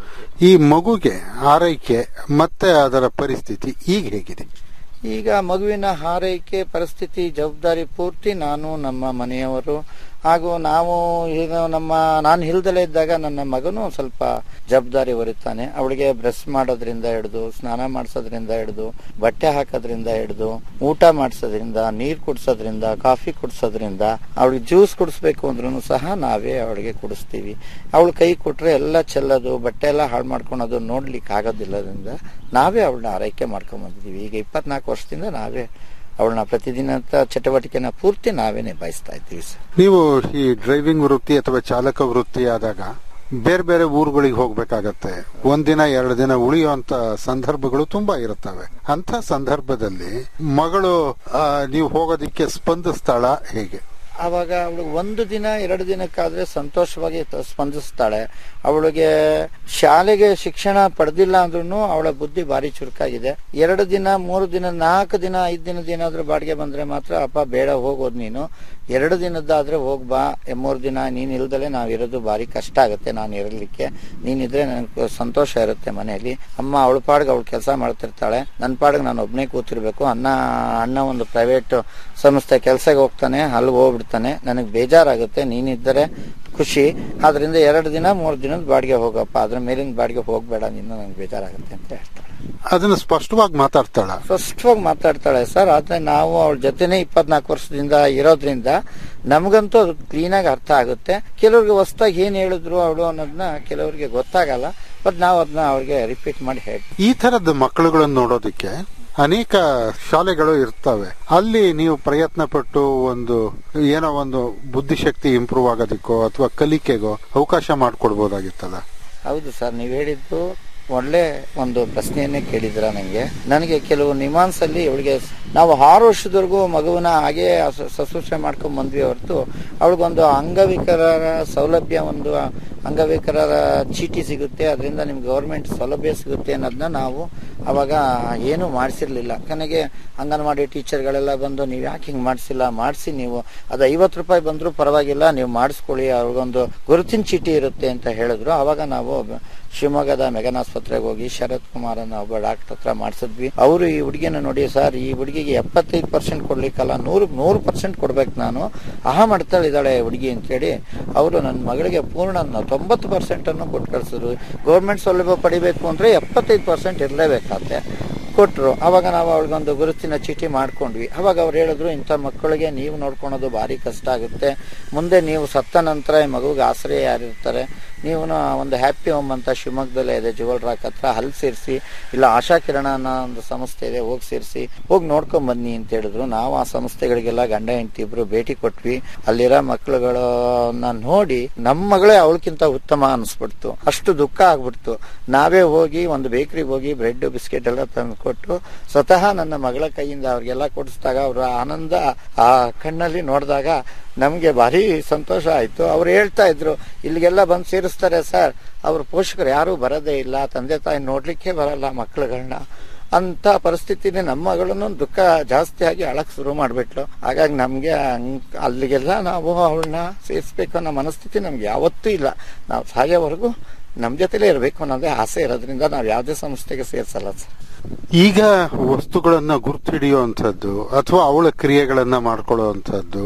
ಈ ಮಗುಗೆ ಆರೈಕೆ ಮತ್ತೆ ಅದರ ಪರಿಸ್ಥಿತಿ ಈಗ ಹೇಗಿದೆ ಈಗ ಮಗುವಿನ ಹಾರೈಕೆ ಪರಿಸ್ಥಿತಿ ಜವಾಬ್ದಾರಿ ಪೂರ್ತಿ ನಾನು ನಮ್ಮ ಮನೆಯವರು ಹಾಗೂ ನಾವು ಈಗ ನಮ್ಮ ನಾನು ಹಿಲ್ದಲೇ ಇದ್ದಾಗ ನನ್ನ ಮಗನು ಸ್ವಲ್ಪ ಜವಾಬ್ದಾರಿ ಹೊರಿತಾನೆ ಅವಳಿಗೆ ಬ್ರಷ್ ಮಾಡೋದ್ರಿಂದ ಹಿಡಿದು ಸ್ನಾನ ಮಾಡಿಸೋದ್ರಿಂದ ಹಿಡಿದು ಬಟ್ಟೆ ಹಾಕೋದ್ರಿಂದ ಹಿಡಿದು ಊಟ ಮಾಡಿಸೋದ್ರಿಂದ ನೀರ್ ಕುಡ್ಸೋದ್ರಿಂದ ಕಾಫಿ ಕುಡ್ಸೋದ್ರಿಂದ ಅವಳಿಗೆ ಜ್ಯೂಸ್ ಕುಡಿಸ್ಬೇಕು ಅಂದ್ರೂ ಸಹ ನಾವೇ ಅವಳಿಗೆ ಕುಡಿಸ್ತೀವಿ ಅವಳು ಕೈ ಕೊಟ್ರೆ ಎಲ್ಲ ಚೆಲ್ಲೋದು ಬಟ್ಟೆ ಎಲ್ಲ ಹಾಳು ಮಾಡ್ಕೊಳೋದು ನೋಡ್ಲಿಕ್ಕೆ ಆಗೋದಿಲ್ಲದ್ರಿಂದ ನಾವೇ ಅವಳನ್ನ ಆರೈಕೆ ಮಾಡ್ಕೊಂಡ್ ಬಂದಿದೀವಿ ಈಗ ಇಪ್ಪತ್ನಾಲ್ಕು ವರ್ಷದಿಂದ ನಾವೇ ಅವಳನ್ನ ಪ್ರತಿದಿನ ಚಟುವಟಿಕೆನ ಪೂರ್ತಿ ನಾವೇ ನಿಭಾಯಿಸ್ತಾ ಇದ್ದೀವಿ ಸರ್ ನೀವು ಈ ಡ್ರೈವಿಂಗ್ ವೃತ್ತಿ ಅಥವಾ ಚಾಲಕ ವೃತ್ತಿ ಆದಾಗ ಬೇರೆ ಬೇರೆ ಊರುಗಳಿಗೆ ಹೋಗ್ಬೇಕಾಗತ್ತೆ ಒಂದಿನ ಎರಡು ದಿನ ಉಳಿಯುವಂತ ಸಂದರ್ಭಗಳು ತುಂಬಾ ಇರುತ್ತವೆ ಅಂತ ಸಂದರ್ಭದಲ್ಲಿ ಮಗಳು ಆ, ನೀವು ಹೋಗೋದಿಕ್ಕೆ ಸ್ಪಂದಿಸ್ತಾಳ ಹೇಗೆ ಅವಾಗ ಅವಳು ಒಂದು ದಿನ ಎರಡು ದಿನಕ್ಕಾದ್ರೆ ಸಂತೋಷವಾಗಿ ತ- ಸ್ಪಂದಿಸ್ತಾಳೆ ಅವಳಿಗೆ ಶಾಲೆಗೆ ಶಿಕ್ಷಣ ಪಡೆದಿಲ್ಲ ಅಂದ್ರೂ ಅವಳ ಬುದ್ಧಿ ಭಾರಿ ಚುರುಕಾಗಿದೆ ಎರಡು ದಿನ ಮೂರು ದಿನ ನಾಲ್ಕು ದಿನ ಐದು ದಿನದ ಏನಾದ್ರೂ ಬಾಡಿಗೆ ಬಂದ್ರೆ ಮಾತ್ರ ಅಪ್ಪ ಬೇಡ ಹೋಗೋದು ನೀನು ಎರಡು ದಿನದ್ದಾದ್ರೆ ಹೋಗ್ ಬಾ ಎ ಮೂರು ದಿನ ನೀನ್ ಇಲ್ದಲೆ ನಾವ್ ಇರೋದು ಭಾರಿ ಕಷ್ಟ ಆಗುತ್ತೆ ನಾನು ಇರಲಿಕ್ಕೆ ನೀನಿದ್ರೆ ನನಗೆ ಸಂತೋಷ ಇರುತ್ತೆ ಮನೆಯಲ್ಲಿ ಅಮ್ಮ ಅವಳ ಪಾಡ್ಗೆ ಅವಳು ಕೆಲಸ ಮಾಡ್ತಿರ್ತಾಳೆ ನನ್ನ ಪಾಡ್ಗೆ ನಾನು ಒಬ್ನೇ ಕೂತಿರ್ಬೇಕು ಅಣ್ಣ ಅಣ್ಣ ಒಂದು ಪ್ರೈವೇಟ್ ಸಂಸ್ಥೆ ಕೆಲ್ಸಕ್ಕೆ ಹೋಗ್ತಾನೆ ಅಲ್ಲಿ ಹೋಗ್ಬಿಡ್ತಾನೆ ನನಗೆ ಬೇಜಾರಾಗುತ್ತೆ ನೀನಿದ್ದರೆ ಖುಷಿ ಆದ್ರಿಂದ ಎರಡು ದಿನ ಮೂರು ದಿನದ ಬಾಡಿಗೆ ಹೋಗಪ್ಪ ಅದ್ರ ಮೇಲಿನ ಬಾಡಿಗೆ ಹೋಗ್ಬೇಡ ನೀನು ನನಗೆ ಬೇಜಾರಾಗುತ್ತೆ ಅಂತ ಹೇಳ್ತಾಳೆ ಅದನ್ನ ಸ್ಪಷ್ಟವಾಗಿ ಮಾತಾಡ್ತಾಳ ಸ್ಪಷ್ಟವಾಗಿ ಮಾತಾಡ್ತಾಳೆ ಸರ್ ಆದ್ರೆ ನಾವು ಅವಳ ಜೊತೆನೆ ಇಪ್ಪತ್ನಾಲ್ಕು ವರ್ಷದಿಂದ ಇರೋದ್ರಿಂದ ನಮಗಂತೂ ಅದು ಕ್ಲೀನ್ ಆಗಿ ಅರ್ಥ ಆಗುತ್ತೆ ಕೆಲವ್ರಿಗೆ ಹೊಸ್ದಾಗಿ ಏನ್ ಹೇಳಿದ್ರು ಅವಳು ಅನ್ನೋದನ್ನ ಕೆಲವರಿಗೆ ಗೊತ್ತಾಗಲ್ಲ ಬಟ್ ನಾವು ಅದನ್ನ ಅವ್ರಿಗೆ ರಿಪೀಟ್ ಮಾಡಿ ಹೇಳ್ತೀವಿ ಈ ತರದ ಮಕ್ಕಳುಗಳನ್ನು ನೋಡೋದಕ್ಕೆ ಅನೇಕ ಶಾಲೆಗಳು ಇರ್ತವೆ ಅಲ್ಲಿ ನೀವು ಪ್ರಯತ್ನ ಪಟ್ಟು ಒಂದು ಏನೋ ಒಂದು ಬುದ್ಧಿಶಕ್ತಿ ಇಂಪ್ರೂವ್ ಆಗೋದಕ್ಕೋ ಅಥವಾ ಕಲಿಕೆಗೋ ಅವಕಾಶ ಮಾಡಿಕೊಡ್ಬೋದಾಗಿತ್ತಲ್ಲ ಹೌದು ಸರ್ ನೀವು ಹೇಳಿದ್ದು ಒಳ್ಳೆ ಒಂದು ಪ್ರಶ್ನೆಯನ್ನೇ ಕೇಳಿದ್ರ ನಂಗೆ ನನಗೆ ಕೆಲವು ನಿಮಾನ್ಸ್ ಅಲ್ಲಿ ಇವಳಿಗೆ ನಾವು ಆರು ವರ್ಷದವರೆಗೂ ಮಗುವನ್ನ ಹಾಗೆ ಸ- ಶುಶ್ರೂಷೆ ಮಾಡ್ಕೊಂಡ್ ಬಂದ್ವಿ ಹೊರತು ಅವಳಿಗೊಂದು ಅಂಗವಿಕಲರ ಸೌಲಭ್ಯ ಒಂದು ಅಂಗವಿಕಲರ ಚೀಟಿ ಸಿಗುತ್ತೆ ಅದರಿಂದ ನಿಮ್ಗೆ ಗೌರ್ಮೆಂಟ್ ಸೌಲಭ್ಯ ಸಿಗುತ್ತೆ ಅನ್ನೋದನ್ನ ನಾವು ಅವಾಗ ಏನು ಮಾಡಿಸಿರ್ಲಿಲ್ಲ ನನಗೆ ಅಂಗನವಾಡಿ ಟೀಚರ್ಗಳೆಲ್ಲ ಬಂದು ನೀವು ಯಾಕೆ ಹಿಂಗ್ ಮಾಡಿಸಿಲ್ಲ ಮಾಡಿಸಿ ನೀವು ಅದು ಐವತ್ತು ರೂಪಾಯಿ ಬಂದರೂ ಪರವಾಗಿಲ್ಲ ನೀವು ಮಾಡಿಸ್ಕೊಳ್ಳಿ ಅವ್ರಿಗೊಂದು ಗುರುತಿನ ಚೀಟಿ ಇರುತ್ತೆ ಅಂತ ಹೇಳಿದ್ರು ಅವಾಗ ನಾವು ಒಬ್ಬ ಶಿವಮೊಗ್ಗದ ಮೆಗನ್ ಆಸ್ಪತ್ರೆಗೆ ಹೋಗಿ ಶರತ್ ಕುಮಾರ್ ಅನ್ನೋ ಒಬ್ಬ ಡಾಕ್ಟರ್ ಹತ್ರ ಮಾಡಿಸಿದ್ವಿ ಅವರು ಈ ಹುಡುಗಿನ ನೋಡಿ ಸರ್ ಈ ಹುಡುಗಿಗೆ ಎಪ್ಪತ್ತೈದು ಪರ್ಸೆಂಟ್ ಕೊಡ್ಲಿಕ್ಕಲ್ಲ ನೂರು ನೂರು ಪರ್ಸೆಂಟ್ ಕೊಡ್ಬೇಕು ನಾನು ಆಹ ಮಾಡ್ತಾಳಿದ್ದಾಳೆ ಹುಡುಗಿ ಅಂತೇಳಿ ಅವರು ನನ್ನ ಮಗಳಿಗೆ ಪೂರ್ಣ ತೊಂಬತ್ತು ಪರ್ಸೆಂಟ್ ಅನ್ನು ಕೊಟ್ಟು ಕಳ್ಸಿದ್ರು ಗೌರ್ಮೆಂಟ್ ಸೌಲಭ್ಯ ಪಡಿಬೇಕು ಅಂದ್ರೆ ಎಪ್ಪತ್ತೈದು ಪರ್ಸೆಂಟ್ ಇರಲೇಬೇಕಾಗುತ್ತೆ ಕೊಟ್ರು ಅವಾಗ ನಾವು ಅವಳಿಗೊಂದು ಗುರುತಿನ ಚೀಟಿ ಮಾಡ್ಕೊಂಡ್ವಿ ಅವಾಗ ಅವ್ರು ಹೇಳಿದ್ರು ಇಂಥ ಮಕ್ಕಳಿಗೆ ನೀವು ನೋಡ್ಕೊಳೋದು ಭಾರಿ ಕಷ್ಟ ಆಗುತ್ತೆ ಮುಂದೆ ನೀವು ಸತ್ತ ನಂತರ ಈ ಮಗುಗೆ ಆಶ್ರಯ ಯಾರಿರ್ತಾರೆ ನೀವು ಒಂದು ಹ್ಯಾಪಿ ಹೋಮ್ ಅಂತ ಶಿವಮೊಗ್ಗದಲ್ಲೇ ಇದೆ ಜುವಲ್ ರಾಕ್ ಹತ್ರ ಅಲ್ಲಿ ಸೇರಿಸಿ ಇಲ್ಲ ಆಶಾ ಕಿರಣ ಅನ್ನೋ ಒಂದು ಸಂಸ್ಥೆ ಇದೆ ಹೋಗಿ ಸೇರಿಸಿ ಹೋಗಿ ನೋಡ್ಕೊಂಡ್ ಬನ್ನಿ ಅಂತ ಹೇಳಿದ್ರು ನಾವು ಆ ಸಂಸ್ಥೆಗಳಿಗೆಲ್ಲ ಗಂಡ ಹೆಂಡತಿ ಇಬ್ರು ಭೇಟಿ ಕೊಟ್ವಿ ಅಲ್ಲಿರೋ ಮಕ್ಕಳುಗಳನ್ನ ನೋಡಿ ನಮ್ಮ ಮಗಳೇ ಅವಳಕ್ಕಿಂತ ಉತ್ತಮ ಅನಿಸ್ಬಿಡ್ತು ಅಷ್ಟು ದುಃಖ ಆಗ್ಬಿಡ್ತು ನಾವೇ ಹೋಗಿ ಒಂದು ಬೇಕರಿಗೆ ಹೋಗಿ ಬ್ರೆಡ್ ಬಿಸ್ಕೆಟ್ ಎಲ್ಲ ತಂದು ಕೊಟ್ಟು ಸ್ವತಃ ನನ್ನ ಮಗಳ ಕೈಯಿಂದ ಅವ್ರಿಗೆಲ್ಲ ಕೊಡಿಸಿದಾಗ ಅವರ ಆನಂದ ಆ ಕಣ್ಣಲ್ಲಿ ನೋಡಿದಾಗ ನಮ್ಗೆ ಭಾರಿ ಸಂತೋಷ ಆಯ್ತು ಅವ್ರು ಹೇಳ್ತಾ ಇದ್ರು ಇಲ್ಲಿಗೆಲ್ಲ ಬಂದು ಸೇರಿಸ್ತಾರೆ ಸರ್ ಅವ್ರ ಪೋಷಕರು ಯಾರು ಬರೋದೇ ಇಲ್ಲ ತಂದೆ ತಾಯಿ ನೋಡ್ಲಿಕ್ಕೆ ಬರಲ್ಲ ಮಕ್ಕಳುಗಳನ್ನ ಅಂತ ಪರಿಸ್ಥಿತಿನೇ ನಮ್ಮ ಮಗಳನ್ನು ದುಃಖ ಜಾಸ್ತಿ ಆಗಿ ಅಳಕ್ ಶುರು ಮಾಡ್ಬಿಟ್ಲು ಹಾಗಾಗಿ ನಮ್ಗೆ ಹಂಗ್- ಅಲ್ಲಿಗೆಲ್ಲ ನಾವು ಅವಳನ್ನ ಸೇರಿಸ್ಬೇಕು ಅನ್ನೋ ಮನಸ್ಥಿತಿ ನಮ್ಗೆ ಯಾವತ್ತೂ ಇಲ್ಲ ನಾವು ಸಾಯೋವರೆಗೂ ನಮ್ ಜೊತೆಲೇ ಇರಬೇಕು ಅನ್ನೋದೇ ಆಸೆ ಇರೋದ್ರಿಂದ ನಾವು ಯಾವುದೇ ಸಂಸ್ಥೆಗೆ ಸೇರ್ಸಲ್ಲ ಸರ್ ಈಗ ವಸ್ತುಗಳನ್ನ ಗುರ್ತು ಹಿಡಿಯುವಂಥದ್ದು ಅಥವಾ ಅವಳ ಕ್ರಿಯೆಗಳನ್ನ ಮಾಡ್ಕೊಳ್ಳುವಂಥದ್ದು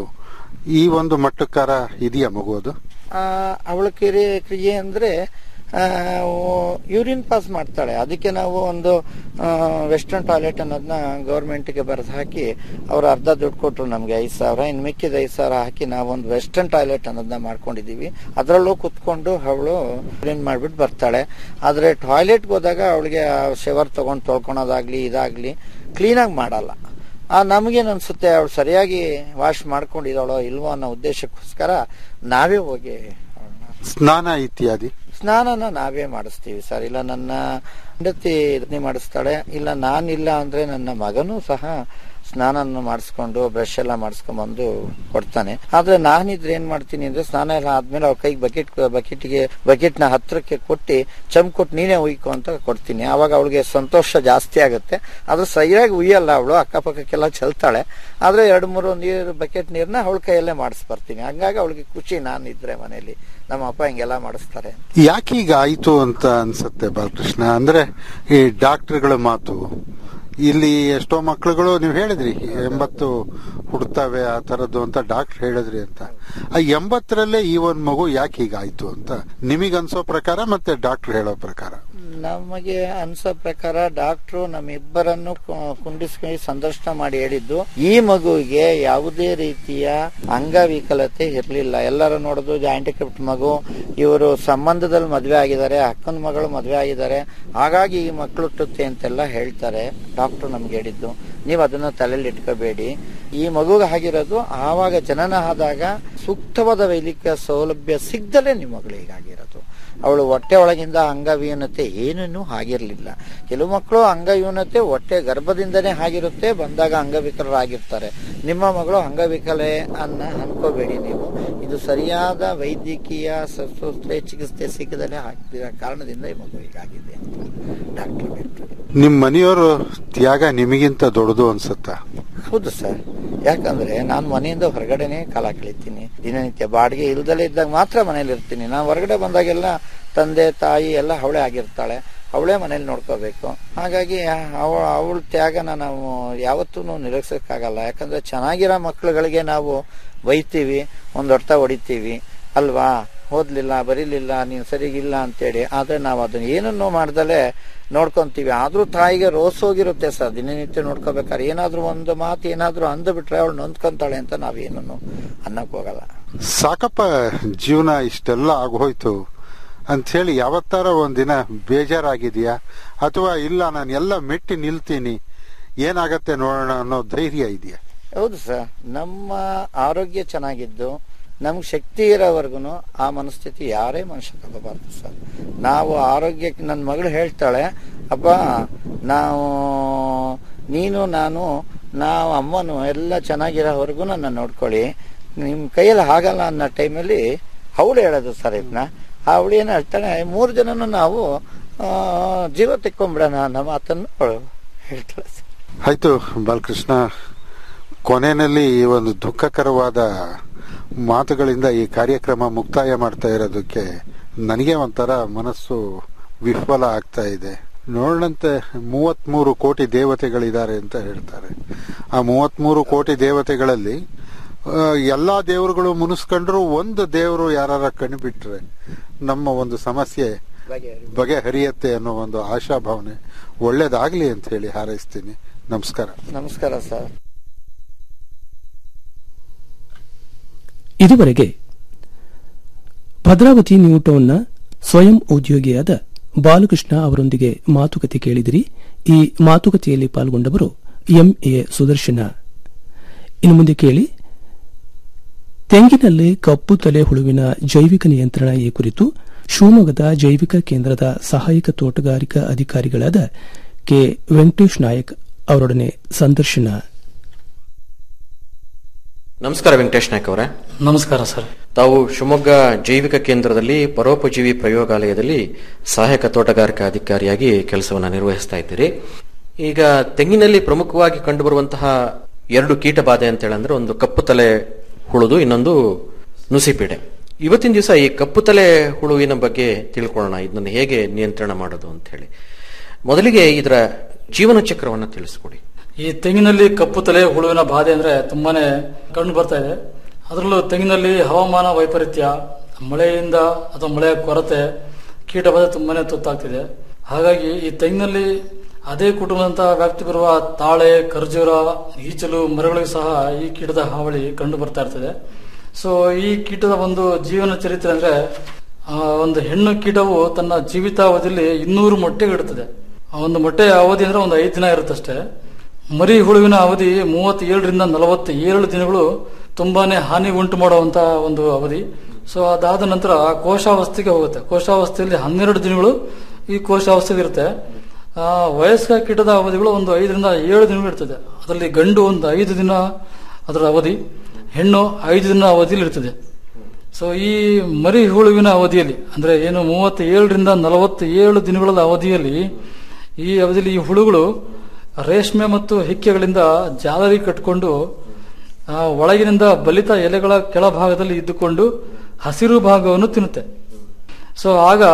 ಈ ಒಂದು ಮಟ್ಟಕ್ಕಾರ ಇದೆಯಾ ಮಗುವುದು ಆ, ಅವಳ ಕ್ರಿಯೆ ಕ್ರಿಯೆ ಅಂದ್ರೆ ಯೂರಿನ್ ಪಾಸ್ ಮಾಡ್ತಾಳೆ ಅದಕ್ಕೆ ನಾವು ಒಂದು ವೆಸ್ಟರ್ನ್ ಟಾಯ್ಲೆಟ್ ಅನ್ನೋದನ್ನ ಗೌರ್ಮೆಂಟ್ಗೆ ಬರೆದು ಹಾಕಿ ಅವ್ರು ಅರ್ಧ ದುಡ್ಡು ಕೊಟ್ರು ನಮ್ಗೆ ಐದು ಸಾವಿರ ಇನ್ನು ಮಿಕ್ಕಿದ ಐದು ಸಾವಿರ ಹಾಕಿ ನಾವು ಒಂದು ವೆಸ್ಟರ್ನ್ ಟಾಯ್ಲೆಟ್ ಅನ್ನೋದನ್ನ ಮಾಡ್ಕೊಂಡಿದೀವಿ ಅದರಲ್ಲೂ ಕುತ್ಕೊಂಡು ಅವಳು ಯೂರಿನ್ ಮಾಡ್ಬಿಟ್ಟು ಬರ್ತಾಳೆ ಆದ್ರೆ ಟಾಯ್ಲೆಟ್ಗೆ ಹೋದಾಗ ಅವಳಿಗೆ ಶವರ್ ತಗೊಂಡು ತೊಳ್ಕೊಳೋದಾಗ್ಲಿ ಇದಾಗ್ಲಿ ಕ್ಲೀನಾಗಿ ಮಾಡಲ್ಲ ಆ ನಮಗೇನು ಅನ್ಸುತ್ತೆ ಅವಳು ಸರಿಯಾಗಿ ವಾಶ್ ಮಾಡ್ಕೊಂಡಿದ್ದಾಳೋ ಇಲ್ವೋ ಅನ್ನೋ ಉದ್ದೇಶಕ್ಕೋಸ್ಕರ ನಾವೇ ಹೋಗಿ ಅವ್ಳನ್ನ ಸ್ನಾನ ಇತ್ಯಾದಿ ಸ್ನಾನನ ನಾವೇ ಮಾಡಿಸ್ತೀವಿ ಸರ್ ಇಲ್ಲ ನನ್ನ ಹೆಂಡತಿ ಇದನ್ನೇ ಮಾಡಿಸ್ತಾಳೆ ಇಲ್ಲ ನಾನಿಲ್ಲ ಅಂದ್ರೆ ನನ್ನ ಮಗನೂ ಸಹ ಸ್ನಾನ ಮಾಡಿಸ್ಕೊಂಡು ಬ್ರಷ್ ಎಲ್ಲ ಮಾಡಿಸ್ಕೊಂಡ್ಬಂದು ಕೊಡ್ತಾನೆ ಆದ್ರೆ ನಾನಿದ್ರೆ ಏನ್ ಮಾಡ್ತೀನಿ ಅಂದ್ರೆ ಸ್ನಾನ ಎಲ್ಲ ಆದ್ಮೇಲೆ ಅವ್ರ ಕೈಗೆ ಬಕೆಟ್ ಬಕೆಟ್ಗೆ ಬಕೆಟ್ ನ ಹತ್ರಕ್ಕೆ ಕೊಟ್ಟು ಚಮ್ ಕೊಟ್ಟು ನೀನೇ ಉಯ್ಕೊ ಅಂತ ಕೊಡ್ತೀನಿ ಅವಾಗ ಅವಳಿಗೆ ಸಂತೋಷ ಜಾಸ್ತಿ ಆಗುತ್ತೆ ಆದ್ರೆ ಸರಿಯಾಗಿ ಉಯ್ಯಲ್ಲ ಅವಳು ಅಕ್ಕಪಕ್ಕಕ್ಕೆಲ್ಲ ಚೆಲ್ತಾಳೆ ಆದ್ರೆ ಎರಡು ಮೂರು ನೀರು ಬಕೆಟ್ ನೀರ್ನ ಅವಳ ಕೈಯಲ್ಲೇ ಮಾಡಿಸ್ಬರ್ತೀನಿ ಹಂಗಾಗಿ ಅವಳಿಗೆ ಖುಷಿ ನಾನಿದ್ರೆ ಮನೇಲಿ ನಮ್ಮ ಅಪ್ಪ ಹಿಂಗೆಲ್ಲ ಮಾಡಿಸ್ತಾರೆ ಯಾಕೀಗ ಆಯ್ತು ಅಂತ ಅನ್ಸುತ್ತೆ ಬಾಲಕೃಷ್ಣ ಅಂದ್ರೆ ಈ ಡಾಕ್ಟರ್ಗಳ ಮಾತು ಇಲ್ಲಿ ಎಷ್ಟೋ ಮಕ್ಳುಗಳು ನೀವು ಹೇಳಿದ್ರಿ ಎಂಬತ್ತು ಹುಡ್ತಾವೆ ಆ ತರದ್ದು ಅಂತ ಡಾಕ್ಟರ್ ಹೇಳಿದ್ರಿ ಅಂತ ಆ ಎಂಬತ್ತರಲ್ಲೇ ಈ ಒಂದ್ ಮಗು ಯಾಕೆ ಹೀಗಾಯ್ತು ಅಂತ ನಿಮಗ್ ಅನ್ಸೋ ಪ್ರಕಾರ ಮತ್ತೆ ಡಾಕ್ಟರ್ ಹೇಳೋ ಪ್ರಕಾರ ನಮಗೆ ಅನ್ಸೋ ಪ್ರಕಾರ ಡಾಕ್ಟ್ರು ನಮ್ಮಿಬ್ಬರನ್ನು ಕು- ಕುಂಡಿಸ್ಕೊಂಡು ಸಂದರ್ಶನ ಮಾಡಿ ಹೇಳಿದ್ದು ಈ ಮಗುವಿಗೆ ಯಾವುದೇ ರೀತಿಯ ಅಂಗವಿಕಲತೆ ಇರಲಿಲ್ಲ ಎಲ್ಲರೂ ನೋಡೋದು ಜಾಯಿಂಟಿಕ್ರಿಪ್ಟ್ ಮಗು ಇವರು ಸಂಬಂಧದಲ್ಲಿ ಮದುವೆ ಆಗಿದ್ದಾರೆ ಅಕ್ಕನ ಮಗಳು ಮದುವೆ ಆಗಿದ್ದಾರೆ ಹಾಗಾಗಿ ಈ ಮಕ್ಕಳು ಹುಟ್ಟುತ್ತೆ ಅಂತೆಲ್ಲ ಹೇಳ್ತಾರೆ ಡಾಕ್ಟ್ರು ನಮ್ಗೆ ಹೇಳಿದ್ದು ನೀವು ಅದನ್ನ ತಲೆಯಲ್ಲಿ ಇಟ್ಕೋಬೇಡಿ ಈ ಮಗುಗೆ ಆಗಿರೋದು ಆವಾಗ ಜನನ ಆದಾಗ ಸೂಕ್ತವಾದ ವೈದ್ಯಕೀಯ ಸೌಲಭ್ಯ ಸಿಗ್ದಲೇ ನಿಮ್ಮ ಮಗಳು ಹೀಗಾಗಿರೋದು ಅವಳು ಹೊಟ್ಟೆ ಒಳಗಿಂದ ಅಂಗವಿಹೀನತೆ ಏನನ್ನೂ ಆಗಿರ್ಲಿಲ್ಲ ಕೆಲವು ಮಕ್ಕಳು ಅಂಗವಿಹೀನತೆ ಹೊಟ್ಟೆ ಗರ್ಭದಿಂದನೇ ಆಗಿರುತ್ತೆ ಬಂದಾಗ ಅಂಗವಿಕಲರಾಗಿರ್ತಾರೆ ನಿಮ್ಮ ಮಗಳು ಅಂಗವಿಕಲೆ ಅನ್ನ ಅನ್ಕೋಬೇಡಿ ನೀವು ಇದು ಸರಿಯಾದ ವೈದ್ಯಕೀಯ ಶಸ್ತ್ರಕ್ರಿಯೆ ಚಿಕಿತ್ಸೆ ಸಿಗದಲೇ ಆಗ್ತಿರೋ ಕಾರಣದಿಂದ ಈ ಮಗು ಹೀಗಾಗಿದೆ ಡಾಕ್ಟರ್ ನಿಮ್ ಮನೆಯವರು ತ್ಯಾಗ ನಿಮಗಿಂತ ದೊಡ್ಡದು ಅನ್ಸುತ್ತಾ ಹೌದು ಸರ್ ಯಾಕಂದ್ರೆ ನಾನು ಮನೆಯಿಂದ ಹೊರಗಡೆನೆ ಕಾಲ ಕಳಿತೀನಿ ದಿನನಿತ್ಯ ಬಾಡಿಗೆ ಇಲ್ದಲೇ ಇದ್ದಾಗ ಮಾತ್ರ ಮನೇಲಿ ಇರ್ತೀನಿ ನಾನು ಹೊರಗಡೆ ಬಂದಾಗೆಲ್ಲ ತಂದೆ ತಾಯಿ ಎಲ್ಲ ಅವಳೇ ಆಗಿರ್ತಾಳೆ ಅವಳೇ ಮನೇಲಿ ನೋಡ್ಕೋಬೇಕು ಹಾಗಾಗಿ ಅವಳ ಅವಳ ತ್ಯಾಗನ ನಾವು ಯಾವತ್ತೂ ನಿರೀಕ್ಷಕ್ಕಾಗಲ್ಲ ಯಾಕಂದ್ರೆ ಚೆನ್ನಾಗಿರೋ ಮಕ್ಳುಗಳಿಗೆ ನಾವು ಬೈತೀವಿ ಒಂದ್ ಹೊಡ್ತ ಹೊಡಿತೀವಿ ಅಲ್ವಾ ಓದ್ಲಿಲ್ಲ ಬರೀಲಿಲ್ಲ ನೀನು ಸರಿಗಿಲ್ಲ ಅಂತೇಳಿ ಆದ್ರೆ ನಾವು ಅದನ್ನ ಏನನ್ನೂ ಮಾಡ್ದಲೆ ನೋಡ್ಕೊಂತೀವಿ ಆದ್ರೂ ತಾಯಿಗೆ ರೋಸ್ ಹೋಗಿರುತ್ತೆ ಸರ್ ದಿನನಿತ್ಯ ನೋಡ್ಕೋಬೇಕಾದ್ರೆ ಏನಾದ್ರೂ ಒಂದು ಮಾತು ಏನಾದ್ರೂ ಅಂದ್ಬಿಟ್ರೆ ಅವಳು ನೊಂದ್ಕೊಂತಾಳೆ ಅಂತ ನಾವೇನನ್ನು ಅನ್ನಕ್ ಹೋಗಲ್ಲ ಸಾಕಪ್ಪ ಜೀವನ ಇಷ್ಟೆಲ್ಲ ಆಗೋಯ್ತು ಅಂತ ಹೇಳಿ ಯಾವತ್ತಾರ ಒಂದಿನ ಬೇಜಾರಾಗಿದೆಯಾ ಅಥವಾ ಇಲ್ಲ ನಾನು ಎಲ್ಲ ಮೆಟ್ಟಿ ನಿಲ್ತೀನಿ ಏನಾಗತ್ತೆ ನೋಡೋಣ ಅನ್ನೋ ಧೈರ್ಯ ಇದೆಯಾ ಹೌದು ಸರ್ ನಮ್ಮ ಆರೋಗ್ಯ ಚೆನ್ನಾಗಿದ್ದು ನಮ್ಗೆ ಶಕ್ತಿ ಇರೋವರೆಗೂ ಆ ಮನಸ್ಥಿತಿ ಯಾರೇ ಮನುಷ್ಯ ತಗೋಬಾರ್ದು ಸರ್ ನಾವು ಆರೋಗ್ಯಕ್ಕೆ ನನ್ನ ಮಗಳು ಹೇಳ್ತಾಳೆ ಅಪ್ಪ ನಾವು ನೀನು ನಾನು ನಾವು ಅಮ್ಮನು ಎಲ್ಲ ಚೆನ್ನಾಗಿರೋವರೆಗೂ ನನ್ನ ನೋಡ್ಕೊಳ್ಳಿ ನಿಮ್ ಕೈಯಲ್ಲಿ ಆಗಲ್ಲ ಅನ್ನೋ ಟೈಮಲ್ಲಿ ಅವಳು ಹೇಳೋದು ಸರ್ ಇದನ್ನ ಅವಳು ಏನು ಹೇಳ್ತಾಳೆ ಮೂರು ಜನನು ನಾವು ಆ, ಜೀವ ತೆಕ್ಕೊಂಬಿಡೋಣ ಅನ್ನೋ ಮಾತನ್ನು ಅವಳು ಹೇಳ್ತಾಳೆ ಸರ್ ಆಯ್ತು ಬಾಲಕೃಷ್ಣ ಕೊನೆಯಲ್ಲಿ ಈ ಒಂದು ದುಃಖಕರವಾದ ಮಾತುಗಳಿಂದ ಈ ಕಾರ್ಯಕ್ರಮ ಮುಕ್ತಾಯ ಮಾಡ್ತಾ ಇರೋದಕ್ಕೆ ನನಗೆ ಒಂಥರ ಮನಸ್ಸು ವಿಫಲ ಆಗ್ತಾ ಇದೆ ನೋಡಂತೆ ಮೂವತ್ಮೂರು ಕೋಟಿ ದೇವತೆಗಳಿದ್ದಾರೆ ಅಂತ ಹೇಳ್ತಾರೆ ಆ ಮೂವತ್ಮೂರು ಕೋಟಿ ದೇವತೆಗಳಲ್ಲಿ ಆ, ಎಲ್ಲಾ ದೇವರುಗಳು ಮುನಿಸ್ಕೊಂಡ್ರು ಒಂದು ದೇವರು ಯಾರ ಕಣ್ಬಿಟ್ರೆ ನಮ್ಮ ಒಂದು ಸಮಸ್ಯೆ ಬಗೆಹರಿಯತ್ತೆ ಅನ್ನೋ ಒಂದು ಆಶಾಭಾವನೆ ಒಳ್ಳೇದಾಗ್ಲಿ ಅಂತ ಹೇಳಿ ಹಾರೈಸ್ತೀನಿ ನಮಸ್ಕಾರ ನಮಸ್ಕಾರ ಸರ್ ಇದುವರೆಗೆ ಭದ್ರಾವತಿ ನ್ಯೂ ಟೌನ್ನ ಸ್ವಯಂ ಉದ್ಯೋಗಿಯಾದ ಬಾಲಕೃಷ್ಣ ಅವರೊಂದಿಗೆ ಮಾತುಕತೆ ಕೇಳಿದಿರಿ ಈ ಮಾತುಕತೆಯಲ್ಲಿ ಪಾಲ್ಗೊಂಡವರು ಎಂಎ ಸುದರ್ಶನ ಇನ್ನು ಮುಂದೆ ಕೇಳಿ ತೆಂಗಿನಲ್ಲಿ ಕಪ್ಪು ತಲೆ ಹುಳುವಿನ ಜೈವಿಕ ನಿಯಂತ್ರಣ ಈ ಕುರಿತು ಶಿವಮೊಗ್ಗದ ಜೈವಿಕ ಕೇಂದ್ರದ ಸಹಾಯಕ ತೋಟಗಾರಿಕಾ ಅಧಿಕಾರಿಗಳಾದ ಕೆ ವೆಂಕಟೇಶ್ ನಾಯಕ್ ಅವರೊಡನೆ ಸಂದರ್ಶನ ನಮಸ್ಕಾರ ವೆಂಕಟೇಶ್ ನಾಯ್ಕ ಅವರೇ ನಮಸ್ಕಾರ ಸರ್ ತಾವು ಶಿವಮೊಗ್ಗ ಜೈವಿಕ ಕೇಂದ್ರದಲ್ಲಿ ಪರೋಪಜೀವಿ ಪ್ರಯೋಗಾಲಯದಲ್ಲಿ ಸಹಾಯಕ ತೋಟಗಾರಿಕಾ ಅಧಿಕಾರಿಯಾಗಿ ಕೆಲಸವನ್ನು ನಿರ್ವಹಿಸ್ತಾ ಇದ್ದೀರಿ ಈಗ ತೆಂಗಿನಲ್ಲಿ ಪ್ರಮುಖವಾಗಿ ಕಂಡುಬರುವಂತಹ ಎರಡು ಕೀಟ ಬಾಧೆ ಅಂತ ಹೇಳಂದ್ರೆ ಒಂದು ಕಪ್ಪು ತಲೆ ಹುಳುದು ಇನ್ನೊಂದು ನುಸಿಪೀಡೆ ಇವತ್ತಿನ ದಿವಸ ಈ ಕಪ್ಪು ತಲೆ ಹುಳುವಿನ ಬಗ್ಗೆ ತಿಳ್ಕೊಳ್ಳೋಣ ಇದನ್ನು ಹೇಗೆ ನಿಯಂತ್ರಣ ಮಾಡೋದು ಅಂತ ಹೇಳಿ ಮೊದಲಿಗೆ ಇದರ ಜೀವನ ಚಕ್ರವನ್ನು ತಿಳಿಸ್ಕೊಡಿ ಈ ತೆಂಗಿನಲ್ಲಿ ಕಪ್ಪು ತಲೆ ಹುಳುವಿನ ಬಾಧೆ ಅಂದ್ರೆ ತುಂಬಾನೇ ಕಂಡು ಬರ್ತಾ ಇದೆ ಅದರಲ್ಲೂ ತೆಂಗಿನಲ್ಲಿ ಹವಾಮಾನ ವೈಪರೀತ್ಯ ಮಳೆಯಿಂದ ಅಥವಾ ಮಳೆಯ ಕೊರತೆ ಕೀಟ ಬಾಧೆ ತುಂಬಾನೇ ತುತ್ತಾಗ್ತಿದೆ ಹಾಗಾಗಿ ಈ ತೆಂಗಿನಲ್ಲಿ ಅದೇ ಕುಟುಂಬದಂತಹ ವ್ಯಾಪ್ತಿ ಬರುವ ತಾಳೆ ಖರ್ಜೂರ ಈಚಲು ಮರಗಳಿಗೂ ಸಹ ಈ ಕೀಟದ ಹಾವಳಿ ಕಂಡು ಬರ್ತಾ ಇರ್ತದೆ ಸೊ ಈ ಕೀಟದ ಒಂದು ಜೀವನ ಚರಿತ್ರೆ ಅಂದ್ರೆ ಆ, ಒಂದು ಹೆಣ್ಣು ಕೀಟವು ತನ್ನ ಜೀವಿತಾವಧಿಯಲ್ಲಿ ಇನ್ನೂರು ಮೊಟ್ಟೆ ಇಡುತ್ತದೆ ಆ ಒಂದು ಮೊಟ್ಟೆಯ ಅವಧಿ ಅಂದ್ರೆ ಒಂದು ಐದು ದಿನ ಇರುತ್ತಷ್ಟೇ ಮರಿ ಹುಳುವಿನ ಅವಧಿ ಮೂವತ್ತೇಳರಿಂದ ನಲವತ್ತ ಏಳು ದಿನಗಳು ತುಂಬಾನೇ ಹಾನಿ ಉಂಟು ಮಾಡುವಂತ ಒಂದು ಅವಧಿ ಸೊ ಅದಾದ ನಂತರ ಕೋಶಾವಸ್ಥೆಗೆ ಹೋಗುತ್ತೆ ಕೋಶಾವಸ್ಥೆಯಲ್ಲಿ ಹನ್ನೆರಡು ದಿನಗಳು ಈ ಕೋಶಾವಸ್ಥೆಯಲ್ಲಿ ಇರುತ್ತೆ ಆ, ವಯಸ್ಕ ಕೀಟದ ಅವಧಿಗಳು ಒಂದು ಐದರಿಂದ ಏಳು ದಿನಗಳು ಇರ್ತದೆ ಅದರಲ್ಲಿ ಗಂಡು ಒಂದು ಐದು ದಿನ ಅದರ ಅವಧಿ ಹೆಣ್ಣು ಐದು ದಿನ ಅವಧಿಯಲ್ಲಿ ಇರ್ತದೆ ಸೊ ಈ ಮರಿ ಹುಳುವಿನ ಅವಧಿಯಲ್ಲಿ ಅಂದ್ರೆ ಏನು ಮೂವತ್ತೇಳರಿಂದ ನಲವತ್ತೇಳು ದಿನಗಳ ಅವಧಿಯಲ್ಲಿ ಈ ಅವಧಿಯಲ್ಲಿ ಈ ಹುಳುಗಳು ರೇಷ್ಮೆ ಮತ್ತು ಹಿಕ್ಕೆಗಳಿಂದ ಜಾಲರಿ ಕಟ್ಟಿಕೊಂಡು ಆ, ಒಳಗಿನಿಂದ ಬಲಿತ ಎಲೆಗಳ ಕೆಳಭಾಗದಲ್ಲಿ ಇದ್ದುಕೊಂಡು ಹಸಿರು ಭಾಗವನ್ನು ತಿನ್ನುತ್ತೆ ಸೊ ಆಗ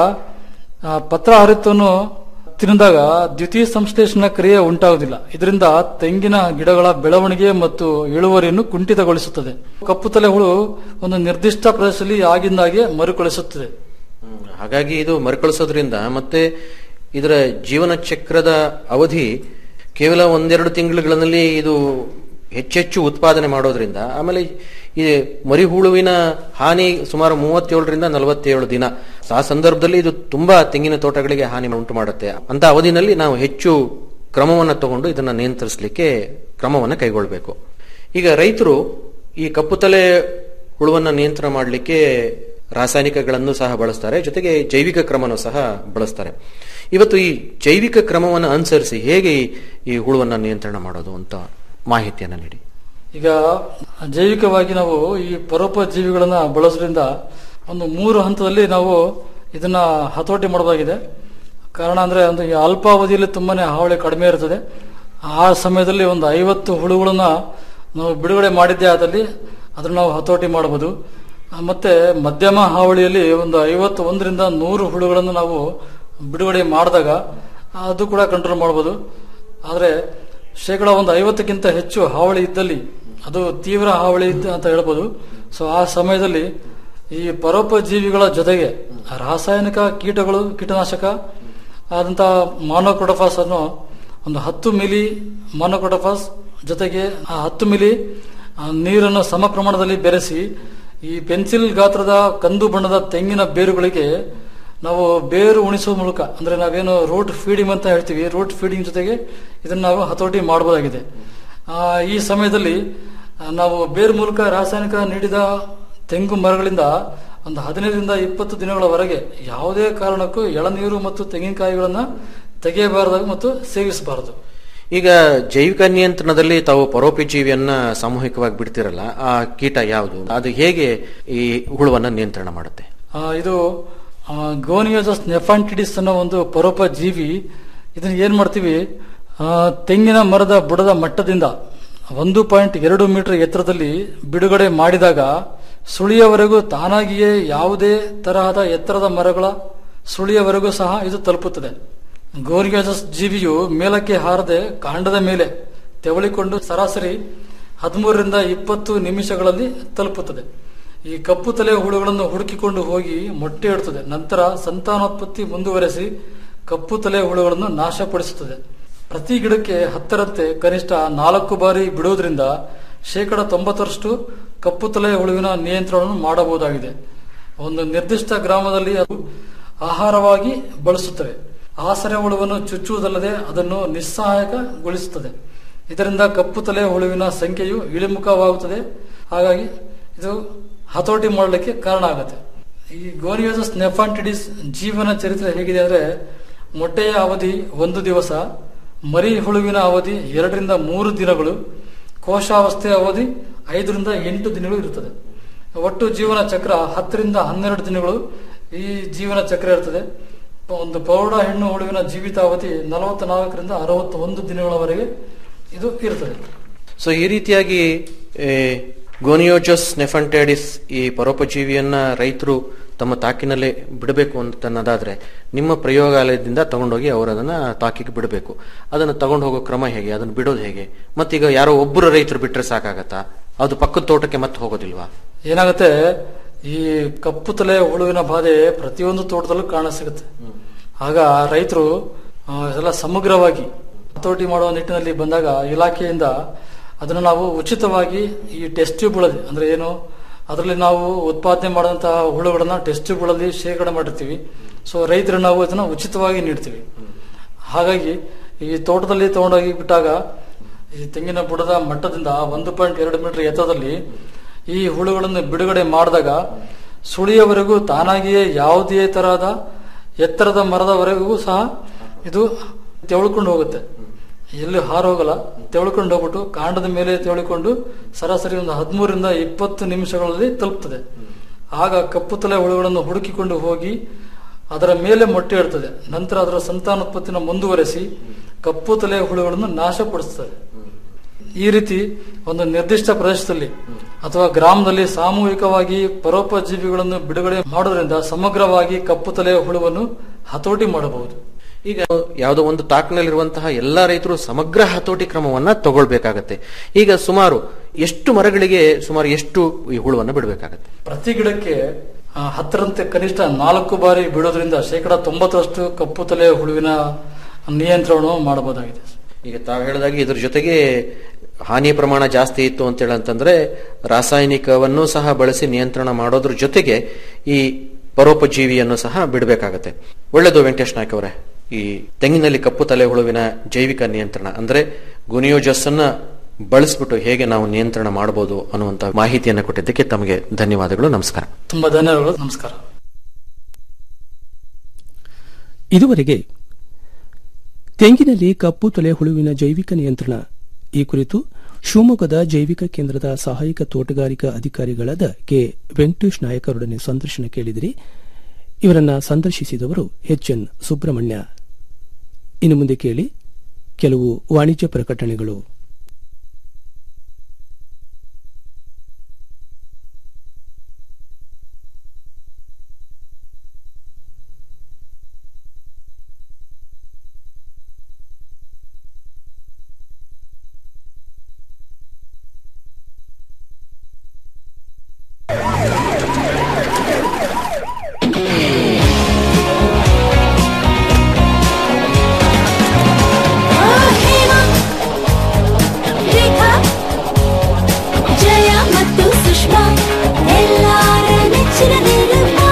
ಆ, ಪತ್ರಹರಿತವನ್ನು ತಿಂದಾಗ ದ್ವಿತೀಯ ಸಂಶ್ಲೇಷಣ ಕ್ರಿಯೆ ಉಂಟಾಗುವುದಿಲ್ಲ ಇದರಿಂದ ತೆಂಗಿನ ಗಿಡಗಳ ಬೆಳವಣಿಗೆ ಮತ್ತು ಇಳುವರಿಯನ್ನು ಕುಂಠಿತಗೊಳಿಸುತ್ತದೆ ಕಪ್ಪು ತಲೆ ಹುಳು ಒಂದು ನಿರ್ದಿಷ್ಟ ಪ್ರದೇಶದಲ್ಲಿ ಆಗಿಂದಾಗೆ ಮರುಕಳಿಸುತ್ತದೆ ಹಾಗಾಗಿ ಇದು ಮರುಕಳಿಸೋದ್ರಿಂದ ಮತ್ತೆ ಇದರ ಜೀವನ ಚಕ್ರದ ಅವಧಿ ಕೇವಲ ಒಂದೆರಡು ತಿಂಗಳುಗಳಲ್ಲಿ ಇದು ಹೆಚ್ಚೆಚ್ಚು ಉತ್ಪಾದನೆ ಮಾಡೋದ್ರಿಂದ ಆಮೇಲೆ ಈ ಮರಿಹುಳುವಿನ ಹಾನಿ ಸುಮಾರು ಮೂವತ್ತೇಳರಿಂದ ನಲವತ್ತೇಳು ದಿನ ಆ ಸಂದರ್ಭದಲ್ಲಿ ಇದು ತುಂಬಾ ತೆಂಗಿನ ತೋಟಗಳಿಗೆ ಹಾನಿ ಉಂಟು ಮಾಡುತ್ತೆ ಅಂತ ಅವಧಿನಲ್ಲಿ ನಾವು ಹೆಚ್ಚು ಕ್ರಮವನ್ನು ತಗೊಂಡು ಇದನ್ನ ನಿಯಂತ್ರಿಸಲಿಕ್ಕೆ ಕ್ರಮವನ್ನು ಕೈಗೊಳ್ಳಬೇಕು ಈಗ ರೈತರು ಈ ಕಪ್ಪು ತಲೆ ಹುಳುವನ್ನ ನಿಯಂತ್ರಣ ಮಾಡಲಿಕ್ಕೆ ರಾಸಾಯನಿಕಗಳನ್ನು ಸಹ ಬಳಸ್ತಾರೆ ಜೊತೆಗೆ ಜೈವಿಕ ಕ್ರಮನೂ ಸಹ ಬಳಸ್ತಾರೆ ಇವತ್ತು ಈ ಜೈವಿಕ ಕ್ರಮವನ್ನು ಅನುಸರಿಸಿ ಹೇಗೆ ಈ- ಈ ಹುಳುವನ್ನ ನಿಯಂತ್ರಣ ಮಾಡೋದು ಅಂತ ಮಾಹಿತಿಯನ್ನು ನೀಡಿ ಈಗ ಜೈವಿಕವಾಗಿ ನಾವು ಈ ಪರೋಪಜೀವಿಗಳನ್ನ ಬಳಸೋದ್ರಿಂದ ಒಂದು ಮೂರು ಹಂತದಲ್ಲಿ ನಾವು ಇದನ್ನ ಹತೋಟಿ ಮಾಡಬಹುದಾಗಿದೆ ಕಾರಣ ಅಂದ್ರೆ ಒಂದು ಈ ಅಲ್ಪಾವಧಿಯಲ್ಲಿ ತುಂಬಾನೇ ಹಾವಳಿ ಕಡಿಮೆ ಇರ್ತದೆ ಆ ಸಮಯದಲ್ಲಿ ಒಂದು ಐವತ್ತು ಹುಳುಗಳನ್ನ ನಾವು ಬಿಡುಗಡೆ ಮಾಡಿದ್ದೇ ಆದಲ್ಲಿ ಅದನ್ನ ನಾವು ಹತೋಟಿ ಮಾಡಬಹುದು ಆ, ಮತ್ತೆ ಮಧ್ಯಮ ಹಾವಳಿಯಲ್ಲಿ ಒಂದು ಐವತ್ತು ಒಂದರಿಂದ ನೂರು ಹುಳುಗಳನ್ನು ನಾವು ಬಿಡುಗಡೆ ಮಾಡಿದಾಗ ಅದು ಕೂಡ ಕಂಟ್ರೋಲ್ ಮಾಡಬಹುದು ಆದರೆ ಶೇಕಡ ಒಂದು ಐವತ್ತಕ್ಕಿಂತ ಹೆಚ್ಚು ಹಾವಳಿ ಇದ್ದಲ್ಲಿ ಅದು ತೀವ್ರ ಹಾವಳಿ ಇತ್ತು ಅಂತ ಹೇಳ್ಬೋದು ಸೊ ಆ ಸಮಯದಲ್ಲಿ ಈ ಪರೋಪಜೀವಿಗಳ ಜೊತೆಗೆ ರಾಸಾಯನಿಕ ಕೀಟಗಳು ಕೀಟನಾಶಕ ಆದಂತ ಮಾನೋಕ್ರೋಟೋಫಾಸ್ ಅನ್ನು ಒಂದು ಹತ್ತು ಮಿಲಿ ಮಾನೋಕ್ರೋಟೋಫಾಸ್ ಜೊತೆಗೆ ಆ ಹತ್ತು ಮಿಲಿ ಆ, ನೀರನ್ನು ಸಮ ಪ್ರಮಾಣದಲ್ಲಿ ಬೆರೆಸಿ ಈ ಪೆನ್ಸಿಲ್ ಗಾತ್ರದ ಕಂದು ಬಣ್ಣದ ತೆಂಗಿನ ಬೇರುಗಳಿಗೆ ನಾವು ಬೇರು ಉಣಿಸುವ ಮೂಲಕ ಅಂದ್ರೆ ನಾವೇನು ರೂಟ್ ಫೀಡಿಂಗ್ ಅಂತ ಹೇಳ್ತೀವಿ ರೂಟ್ ಫೀಡಿಂಗ್ ಜೊತೆಗೆ ಇದನ್ನ ನಾವು ಹತೋಟಿ ಮಾಡಬಹುದಾಗಿದೆ ಆ, ಈ ಸಮಯದಲ್ಲಿ ಆ, ನಾವು ಬೇರು ಮೂಲಕ ರಾಸಾಯನಿಕ ನೀಡಿದ ತೆಂಗು ಮರಗಳಿಂದ ಒಂದು ಹದಿನೈದರಿಂದ ಇಪ್ಪತ್ತು ದಿನಗಳವರೆಗೆ ಯಾವುದೇ ಕಾರಣಕ್ಕೂ ಎಳನೀರು ಮತ್ತು ತೆಂಗಿನಕಾಯಿಗಳನ್ನ ತೆಗೆಯಬಾರದು ಮತ್ತು ಸೇವಿಸಬಾರದು ಈಗ ಜೈವಿಕ ನಿಯಂತ್ರಣದಲ್ಲಿ ತಾವು ಪರೋಪಜೀವಿಯನ್ನ ಸಾಮೂಹಿಕವಾಗಿ ಬಿಡ್ತಿರಲ್ಲ ಆ ಕೀಟ ಯಾವುದು ಅದು ಹೇಗೆ ಈ ಹುಳುವನ್ನ ನಿಯಂತ್ರಣ ಮಾಡುತ್ತೆ ಆ, ಇದು ಗೋನಿಯೋಸಸ್ ನೆಫಾಂಟಿಡಿಸ್ ಅನ್ನೋ ಒಂದು ಪರೋಪ ಜೀವಿ ಇದನ್ನ ಏನ್ ಮಾಡ್ತೀವಿ ಆ, ತೆಂಗಿನ ಮರದ ಬುಡದ ಮಟ್ಟದಿಂದ ಒಂದು ಪಾಯಿಂಟ್ ಎರಡು ಮೀಟರ್ ಎತ್ತರದಲ್ಲಿ ಬಿಡುಗಡೆ ಮಾಡಿದಾಗ ಸುಳಿಯವರೆಗೂ ತಾನಾಗಿಯೇ ಯಾವುದೇ ತರಹದ ಎತ್ತರದ ಮರಗಳ ಸುಳಿಯವರೆಗೂ ಸಹ ಇದು ತಲುಪುತ್ತದೆ ಗೋರಿಯಾಸಸ್ ಜೀವಿಯು ಮೇಲಕ್ಕೆ ಹಾರದೆ ಕಾಂಡದ ಮೇಲೆ ತೆವಳಿಕೊಂಡು ಸರಾಸರಿ ಹದಿಮೂರರಿಂದ ಇಪ್ಪತ್ತು ನಿಮಿಷಗಳಲ್ಲಿ ತಲುಪುತ್ತದೆ ಈ ಕಪ್ಪು ತಲೆ ಹುಳುಗಳನ್ನು ಹುಡುಕಿಕೊಂಡು ಹೋಗಿ ಮೊಟ್ಟೆ ಇಡುತ್ತದೆ ನಂತರ ಸಂತಾನೋತ್ಪತ್ತಿ ಮುಂದುವರೆಸಿ ಕಪ್ಪು ತಲೆ ಹುಳುಗಳನ್ನು ನಾಶಪಡಿಸುತ್ತದೆ ಪ್ರತಿ ಗಿಡಕ್ಕೆ ಹತ್ತರಂತೆ ಕನಿಷ್ಠ ನಾಲ್ಕು ಬಾರಿ ಬಿಡುವುದರಿಂದ ಶೇಕಡ ತೊಂಬತ್ತರಷ್ಟು ಕಪ್ಪು ತಲೆ ಹುಳುವಿನ ನಿಯಂತ್ರಣವನ್ನು ಮಾಡಬಹುದಾಗಿದೆ ಒಂದು ನಿರ್ದಿಷ್ಟ ಗ್ರಾಮದಲ್ಲಿ ಅದು ಆಹಾರವಾಗಿ ಬಳಸುತ್ತವೆ ಆಸರೆ ಹುಳುವನ್ನು ಚುಚ್ಚುವುದಲ್ಲದೆ ಅದನ್ನು ನಿಸ್ಸಹಾಯಕಗೊಳಿಸುತ್ತದೆ ಇದರಿಂದ ಕಪ್ಪು ತಲೆ ಹುಳುವಿನ ಸಂಖ್ಯೆಯು ಇಳಿಮುಖವಾಗುತ್ತದೆ ಹಾಗಾಗಿ ಇದು ಹತೋಟಿ ಮಾಡಲಿಕ್ಕೆ ಕಾರಣ ಆಗುತ್ತೆ ಈ ಗೋನಿಯೋಸಸ್ ನೆಫಾಂಟಿಡಿಸ್ ಜೀವನ ಚರಿತ್ರೆ ಹೇಗಿದೆ ಅಂದ್ರೆ ಮೊಟ್ಟೆಯ ಅವಧಿ ಒಂದು ದಿವಸ ಮರಿ ಹುಳುವಿನ ಅವಧಿ ಎರಡರಿಂದ ಮೂರು ದಿನಗಳು ಕೋಶಾವಸ್ಥೆಯ ಅವಧಿ ಐದರಿಂದ ಎಂಟು ದಿನಗಳು ಇರುತ್ತದೆ ಒಟ್ಟು ಜೀವನ ಚಕ್ರ ಹತ್ತರಿಂದ ಹನ್ನೆರಡು ದಿನಗಳು ಈ ಜೀವನ ಚಕ್ರ ಇರ್ತದೆ ಒಂದು ಪ್ರೌಢ ಹೆಣ್ಣು ಹುಳುವಿನ ಜೀವಿತಾವಧಿ ನಲವತ್ತ ನಾಲ್ಕರಿಂದ ಅರವತ್ತೊಂದು ದಿನಗಳವರೆಗೆ ಇದು ಇರ್ತದೆ ಸೊ ಈ ರೀತಿಯಾಗಿ ಗೋನಿಯೋಜಸ್ ನೆಫಂಟೈಡಿಸ್ ಈ ಪರೋಪಜೀವಿಯನ್ನ ರೈತರು ತಮ್ಮ ತಾಕಿನಲ್ಲೇ ಬಿಡಬೇಕು ಅಂತ ಅನ್ನೋದಾದ್ರೆ ನಿಮ್ಮ ಪ್ರಯೋಗಾಲಯದಿಂದ ತಗೊಂಡೋಗಿ ಅವರು ಅದನ್ನ ತಾಕಿಗೆ ಬಿಡಬೇಕು ಅದನ್ನ ತಗೊಂಡು ಹೋಗೋ ಕ್ರಮ ಹೇಗೆ ಅದನ್ನ ಬಿಡೋದು ಹೇಗೆ ಮತ್ತೀಗ ಯಾರೋ ಒಬ್ಬರು ರೈತರು ಬಿಟ್ರೆ ಸಾಕಾಗತ್ತಾ ಅದು ಪಕ್ಕದ ತೋಟಕ್ಕೆ ಮತ್ತೆ ಹೋಗೋದಿಲ್ವಾ ಏನಾಗುತ್ತೆ ಈ ಕಪ್ಪು ತಲೆ ಹುಳುವಿನ ಬಾಧೆ ಪ್ರತಿಯೊಂದು ತೋಟದಲ್ಲೂ ಕಾಣಸಿಗುತ್ತೆ ಆಗ ರೈತರು ಆ, ಎಲ್ಲ ಸಮಗ್ರವಾಗಿ ಹತೋಟಿ ಮಾಡುವ ನಿಟ್ಟಿನಲ್ಲಿ ಬಂದಾಗ ಇಲಾಖೆಯಿಂದ ಅದನ್ನು ನಾವು ಉಚಿತವಾಗಿ ಈ ಟೆಸ್ಟ್ ಟ್ಯೂಬ್ಗಳಲ್ಲಿ ಅಂದ್ರೆ ಏನು ಅದರಲ್ಲಿ ನಾವು ಉತ್ಪಾದನೆ ಮಾಡುವಂತಹ ಹುಳುಗಳನ್ನ ಟೆಸ್ಟ್ ಟ್ಯೂಬ್ಗಳಲ್ಲಿ ಶೇಖರಣೆ ಮಾಡಿರ್ತೀವಿ ಸೊ ರೈತರು ನಾವು ಅದನ್ನ ಉಚಿತವಾಗಿ ನೀಡ್ತೀವಿ ಹಾಗಾಗಿ ಈ ತೋಟದಲ್ಲಿ ತಗೊಂಡೋಗಿ ಬಿಟ್ಟಾಗ ಈ ತೆಂಗಿನ ಬುಡದ ಮಟ್ಟದಿಂದ ಒಂದು ಪಾಯಿಂಟ್ ಎರಡು ಮೀಟರ್ ಎತ್ತರದಲ್ಲಿ ಈ ಹುಳುಗಳನ್ನು ಬಿಡುಗಡೆ ಮಾಡಿದಾಗ ಸುಳಿಯವರೆಗೂ ತಾನಾಗಿಯೇ ಯಾವುದೇ ತರಹದ ಎತ್ತರದ ಮರದವರೆಗೂ ಸಹ ಇದು ತೆವಳ್ಕೊಂಡು ಹೋಗುತ್ತೆ ಎಲ್ಲಿ ಹಾರೋಗಲ್ಲ ತೆವಳ್ಕೊಂಡು ಹೋಗ್ಬಿಟ್ಟು ಕಾಂಡದ ಮೇಲೆ ತೆವಳಿಕೊಂಡು ಸರಾಸರಿ ಒಂದು ಹದಿಮೂರಿಂದ ಇಪ್ಪತ್ತು ನಿಮಿಷಗಳಲ್ಲಿ ತಲುಪ್ತದೆ ಆಗ ಕಪ್ಪು ತಲೆ ಹುಳುಗಳನ್ನು ಹುಡುಕಿಕೊಂಡು ಹೋಗಿ ಅದರ ಮೇಲೆ ಮೊಟ್ಟೆ ಇಡ್ತದೆ ನಂತರ ಅದರ ಸಂತಾನೋತ್ಪತ್ತಿನ ಮುಂದುವರೆಸಿ ಕಪ್ಪು ತಲೆ ಹುಳುಗಳನ್ನು ನಾಶಪಡಿಸ್ತದೆ ಈ ರೀತಿ ಒಂದು ನಿರ್ದಿಷ್ಟ ಪ್ರದೇಶದಲ್ಲಿ ಅಥವಾ ಗ್ರಾಮದಲ್ಲಿ ಸಾಮೂಹಿಕವಾಗಿ ಪರೋಪಜೀವಿಗಳನ್ನು ಬಿಡುಗಡೆ ಮಾಡೋದ್ರಿಂದ ಸಮಗ್ರವಾಗಿ ಕಪ್ಪು ತಲೆ ಹುಳುವನ್ನು ಹತೋಟಿ ಮಾಡಬಹುದು ಈಗ ಯಾವುದೋ ಒಂದು ತಾಕ್ನಲ್ಲಿರುವಂತಹ ಎಲ್ಲಾ ರೈತರು ಸಮಗ್ರ ಹತೋಟಿ ಕ್ರಮವನ್ನ ತಗೊಳ್ಬೇಕಾಗತ್ತೆ ಈಗ ಸುಮಾರು ಎಷ್ಟು ಮರಗಳಿಗೆ ಸುಮಾರು ಎಷ್ಟು ಈ ಹುಳುವನ್ನ ಬಿಡಬೇಕಾಗತ್ತೆ ಪ್ರತಿ ಗಿಡಕ್ಕೆ ಆ, ಹತ್ತರಂತೆ ಕನಿಷ್ಠ ನಾಲ್ಕು ಬಾರಿ ಬಿಡೋದ್ರಿಂದ ಶೇಕಡ ತೊಂಬತ್ತರಷ್ಟು ಕಪ್ಪು ತಲೆ ಹುಳುವಿನ ನಿಯಂತ್ರಣವನ್ನು ಮಾಡಬಹುದಾಗಿದೆ ಈಗ ತಾವು ಹೇಳಿದಾಗೆ ಇದ್ರ ಜೊತೆಗೆ ಹಾನಿಯ ಪ್ರಮಾಣ ಜಾಸ್ತಿ ಇತ್ತು ಅಂತ ಹೇಳಂತಂದ್ರೆ ರಾಸಾಯನಿಕವನ್ನು ಸಹ ಬಳಸಿ ನಿಯಂತ್ರಣ ಮಾಡೋದ್ರ ಜೊತೆಗೆ ಈ ಪರೋಪಜೀವಿಯನ್ನು ಸಹ ಬಿಡಬೇಕಾಗತ್ತೆ ಒಳ್ಳೆಯದು ವೆಂಕಟೇಶ್ ನಾಯ್ಕ ಅವರೇ ಈ ತೆಂಗಿನಲ್ಲಿ ಕಪ್ಪು ತಲೆ ಹುಳುವಿನ ಜೈವಿಕ ನಿಯಂತ್ರಣ ಅಂದ್ರೆ ಗುನಿಯೋಜಸ್ ಅನ್ನ ಬಳಸ್ಬಿಟ್ಟು ಹೇಗೆ ನಾವು ನಿಯಂತ್ರಣ ಮಾಡಬಹುದು ಅನ್ನುವಂತ ಮಾಹಿತಿಯನ್ನು ಕೊಟ್ಟಿದ್ದಕ್ಕೆ ತಮಗೆ ಧನ್ಯವಾದಗಳು ನಮಸ್ಕಾರ ತುಂಬಾ ಧನ್ಯವಾದಗಳು ನಮಸ್ಕಾರ ಇದುವರೆಗೆ ತೆಂಗಿನಲ್ಲಿ ಕಪ್ಪು ತಲೆ ಹುಳುವಿನ ಜೈವಿಕ ನಿಯಂತ್ರಣ ಈ ಕುರಿತು ಶಿವಮೊಗ್ಗದ ಜೈವಿಕ ಕೇಂದ್ರದ ಸಹಾಯಕ ತೋಟಗಾರಿಕಾ ಅಧಿಕಾರಿಗಳಾದ ಕೆ ವೆಂಕಟೇಶ್ ನಾಯಕ್ ಅವರೊಡನೆ ಸಂದರ್ಶನ ಕೇಳಿದಿರಿ ಇವರನ್ನ ಸಂದರ್ಶಿಸಿದವರು ಎಚ್ ಎನ್ ಸುಬ್ರಹ್ಮಣ್ಯ ಇನ್ನು ಮುಂದೆ ಕೇಳಿ ಕೆಲವು ವಾಣಿಜ್ಯ ಪ್ರಕಟಣೆಗಳು ರೇಖಾ ಜಯ ಮತ್ತು ಸುಷ್ಮಾ ಎಲ್ಲಾರ ನೆಚ್ಚಿನ ನಿರ್ಮಾ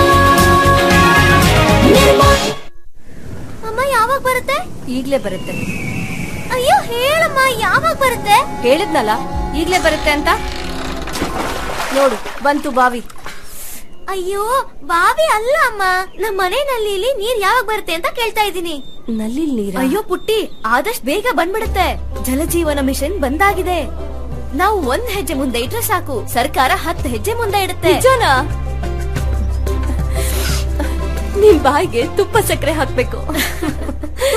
ನಿರ್ಮಾ ಅಮ್ಮ ಯಾವಾಗ ಬರುತ್ತೆ ಈಗ್ಲೇ ಬರುತ್ತೆ ಅಯ್ಯೋ ಹೇಳಮ್ಮ ಯಾವಾಗ ಬರುತ್ತೆ ಹೇಳಿದ್ನಲ್ಲ ಈಗ್ಲೇ ಬರುತ್ತೆ ಅಂತ ನೋಡು ಬಂತು ಬಾವಿ ಅಯ್ಯೋ ಬಾವಿ ಅಲ್ಲ ಅಮ್ಮ ನಮ್ಮ ಮನೆ ನಲ್ಲಿಲಿ ನೀರ್ ಯಾವಾಗ ಬರುತ್ತೆ ಅಂತ ಕೇಳ್ತಾ ಇದ್ದೀನಿ ನಲ್ಲಿ ನೀರ ಅಯ್ಯೋ ಪುಟ್ಟಿ ಆದಷ್ಟು ಬೇಗ ಬಂದ್ಬಿಡುತ್ತೆ ಜಲಜೀವನ ಮಿಷನ್ ಬಂದಾಗಿದೆ ನಾವು ಒಂದ್ ಹೆಜ್ಜೆ ಮುಂದೆ ಇಟ್ರೆ ಸಾಕು ಸರ್ಕಾರ ಹತ್ತು ಹೆಜ್ಜೆ ಮುಂದೆ ಇಡುತ್ತೆ ನಿಜನಾ ನಿಮ್ ಬಾಯಿಗೆ ತುಪ್ಪ ಸಕ್ಕರೆ ಹಾಕ್ಬೇಕು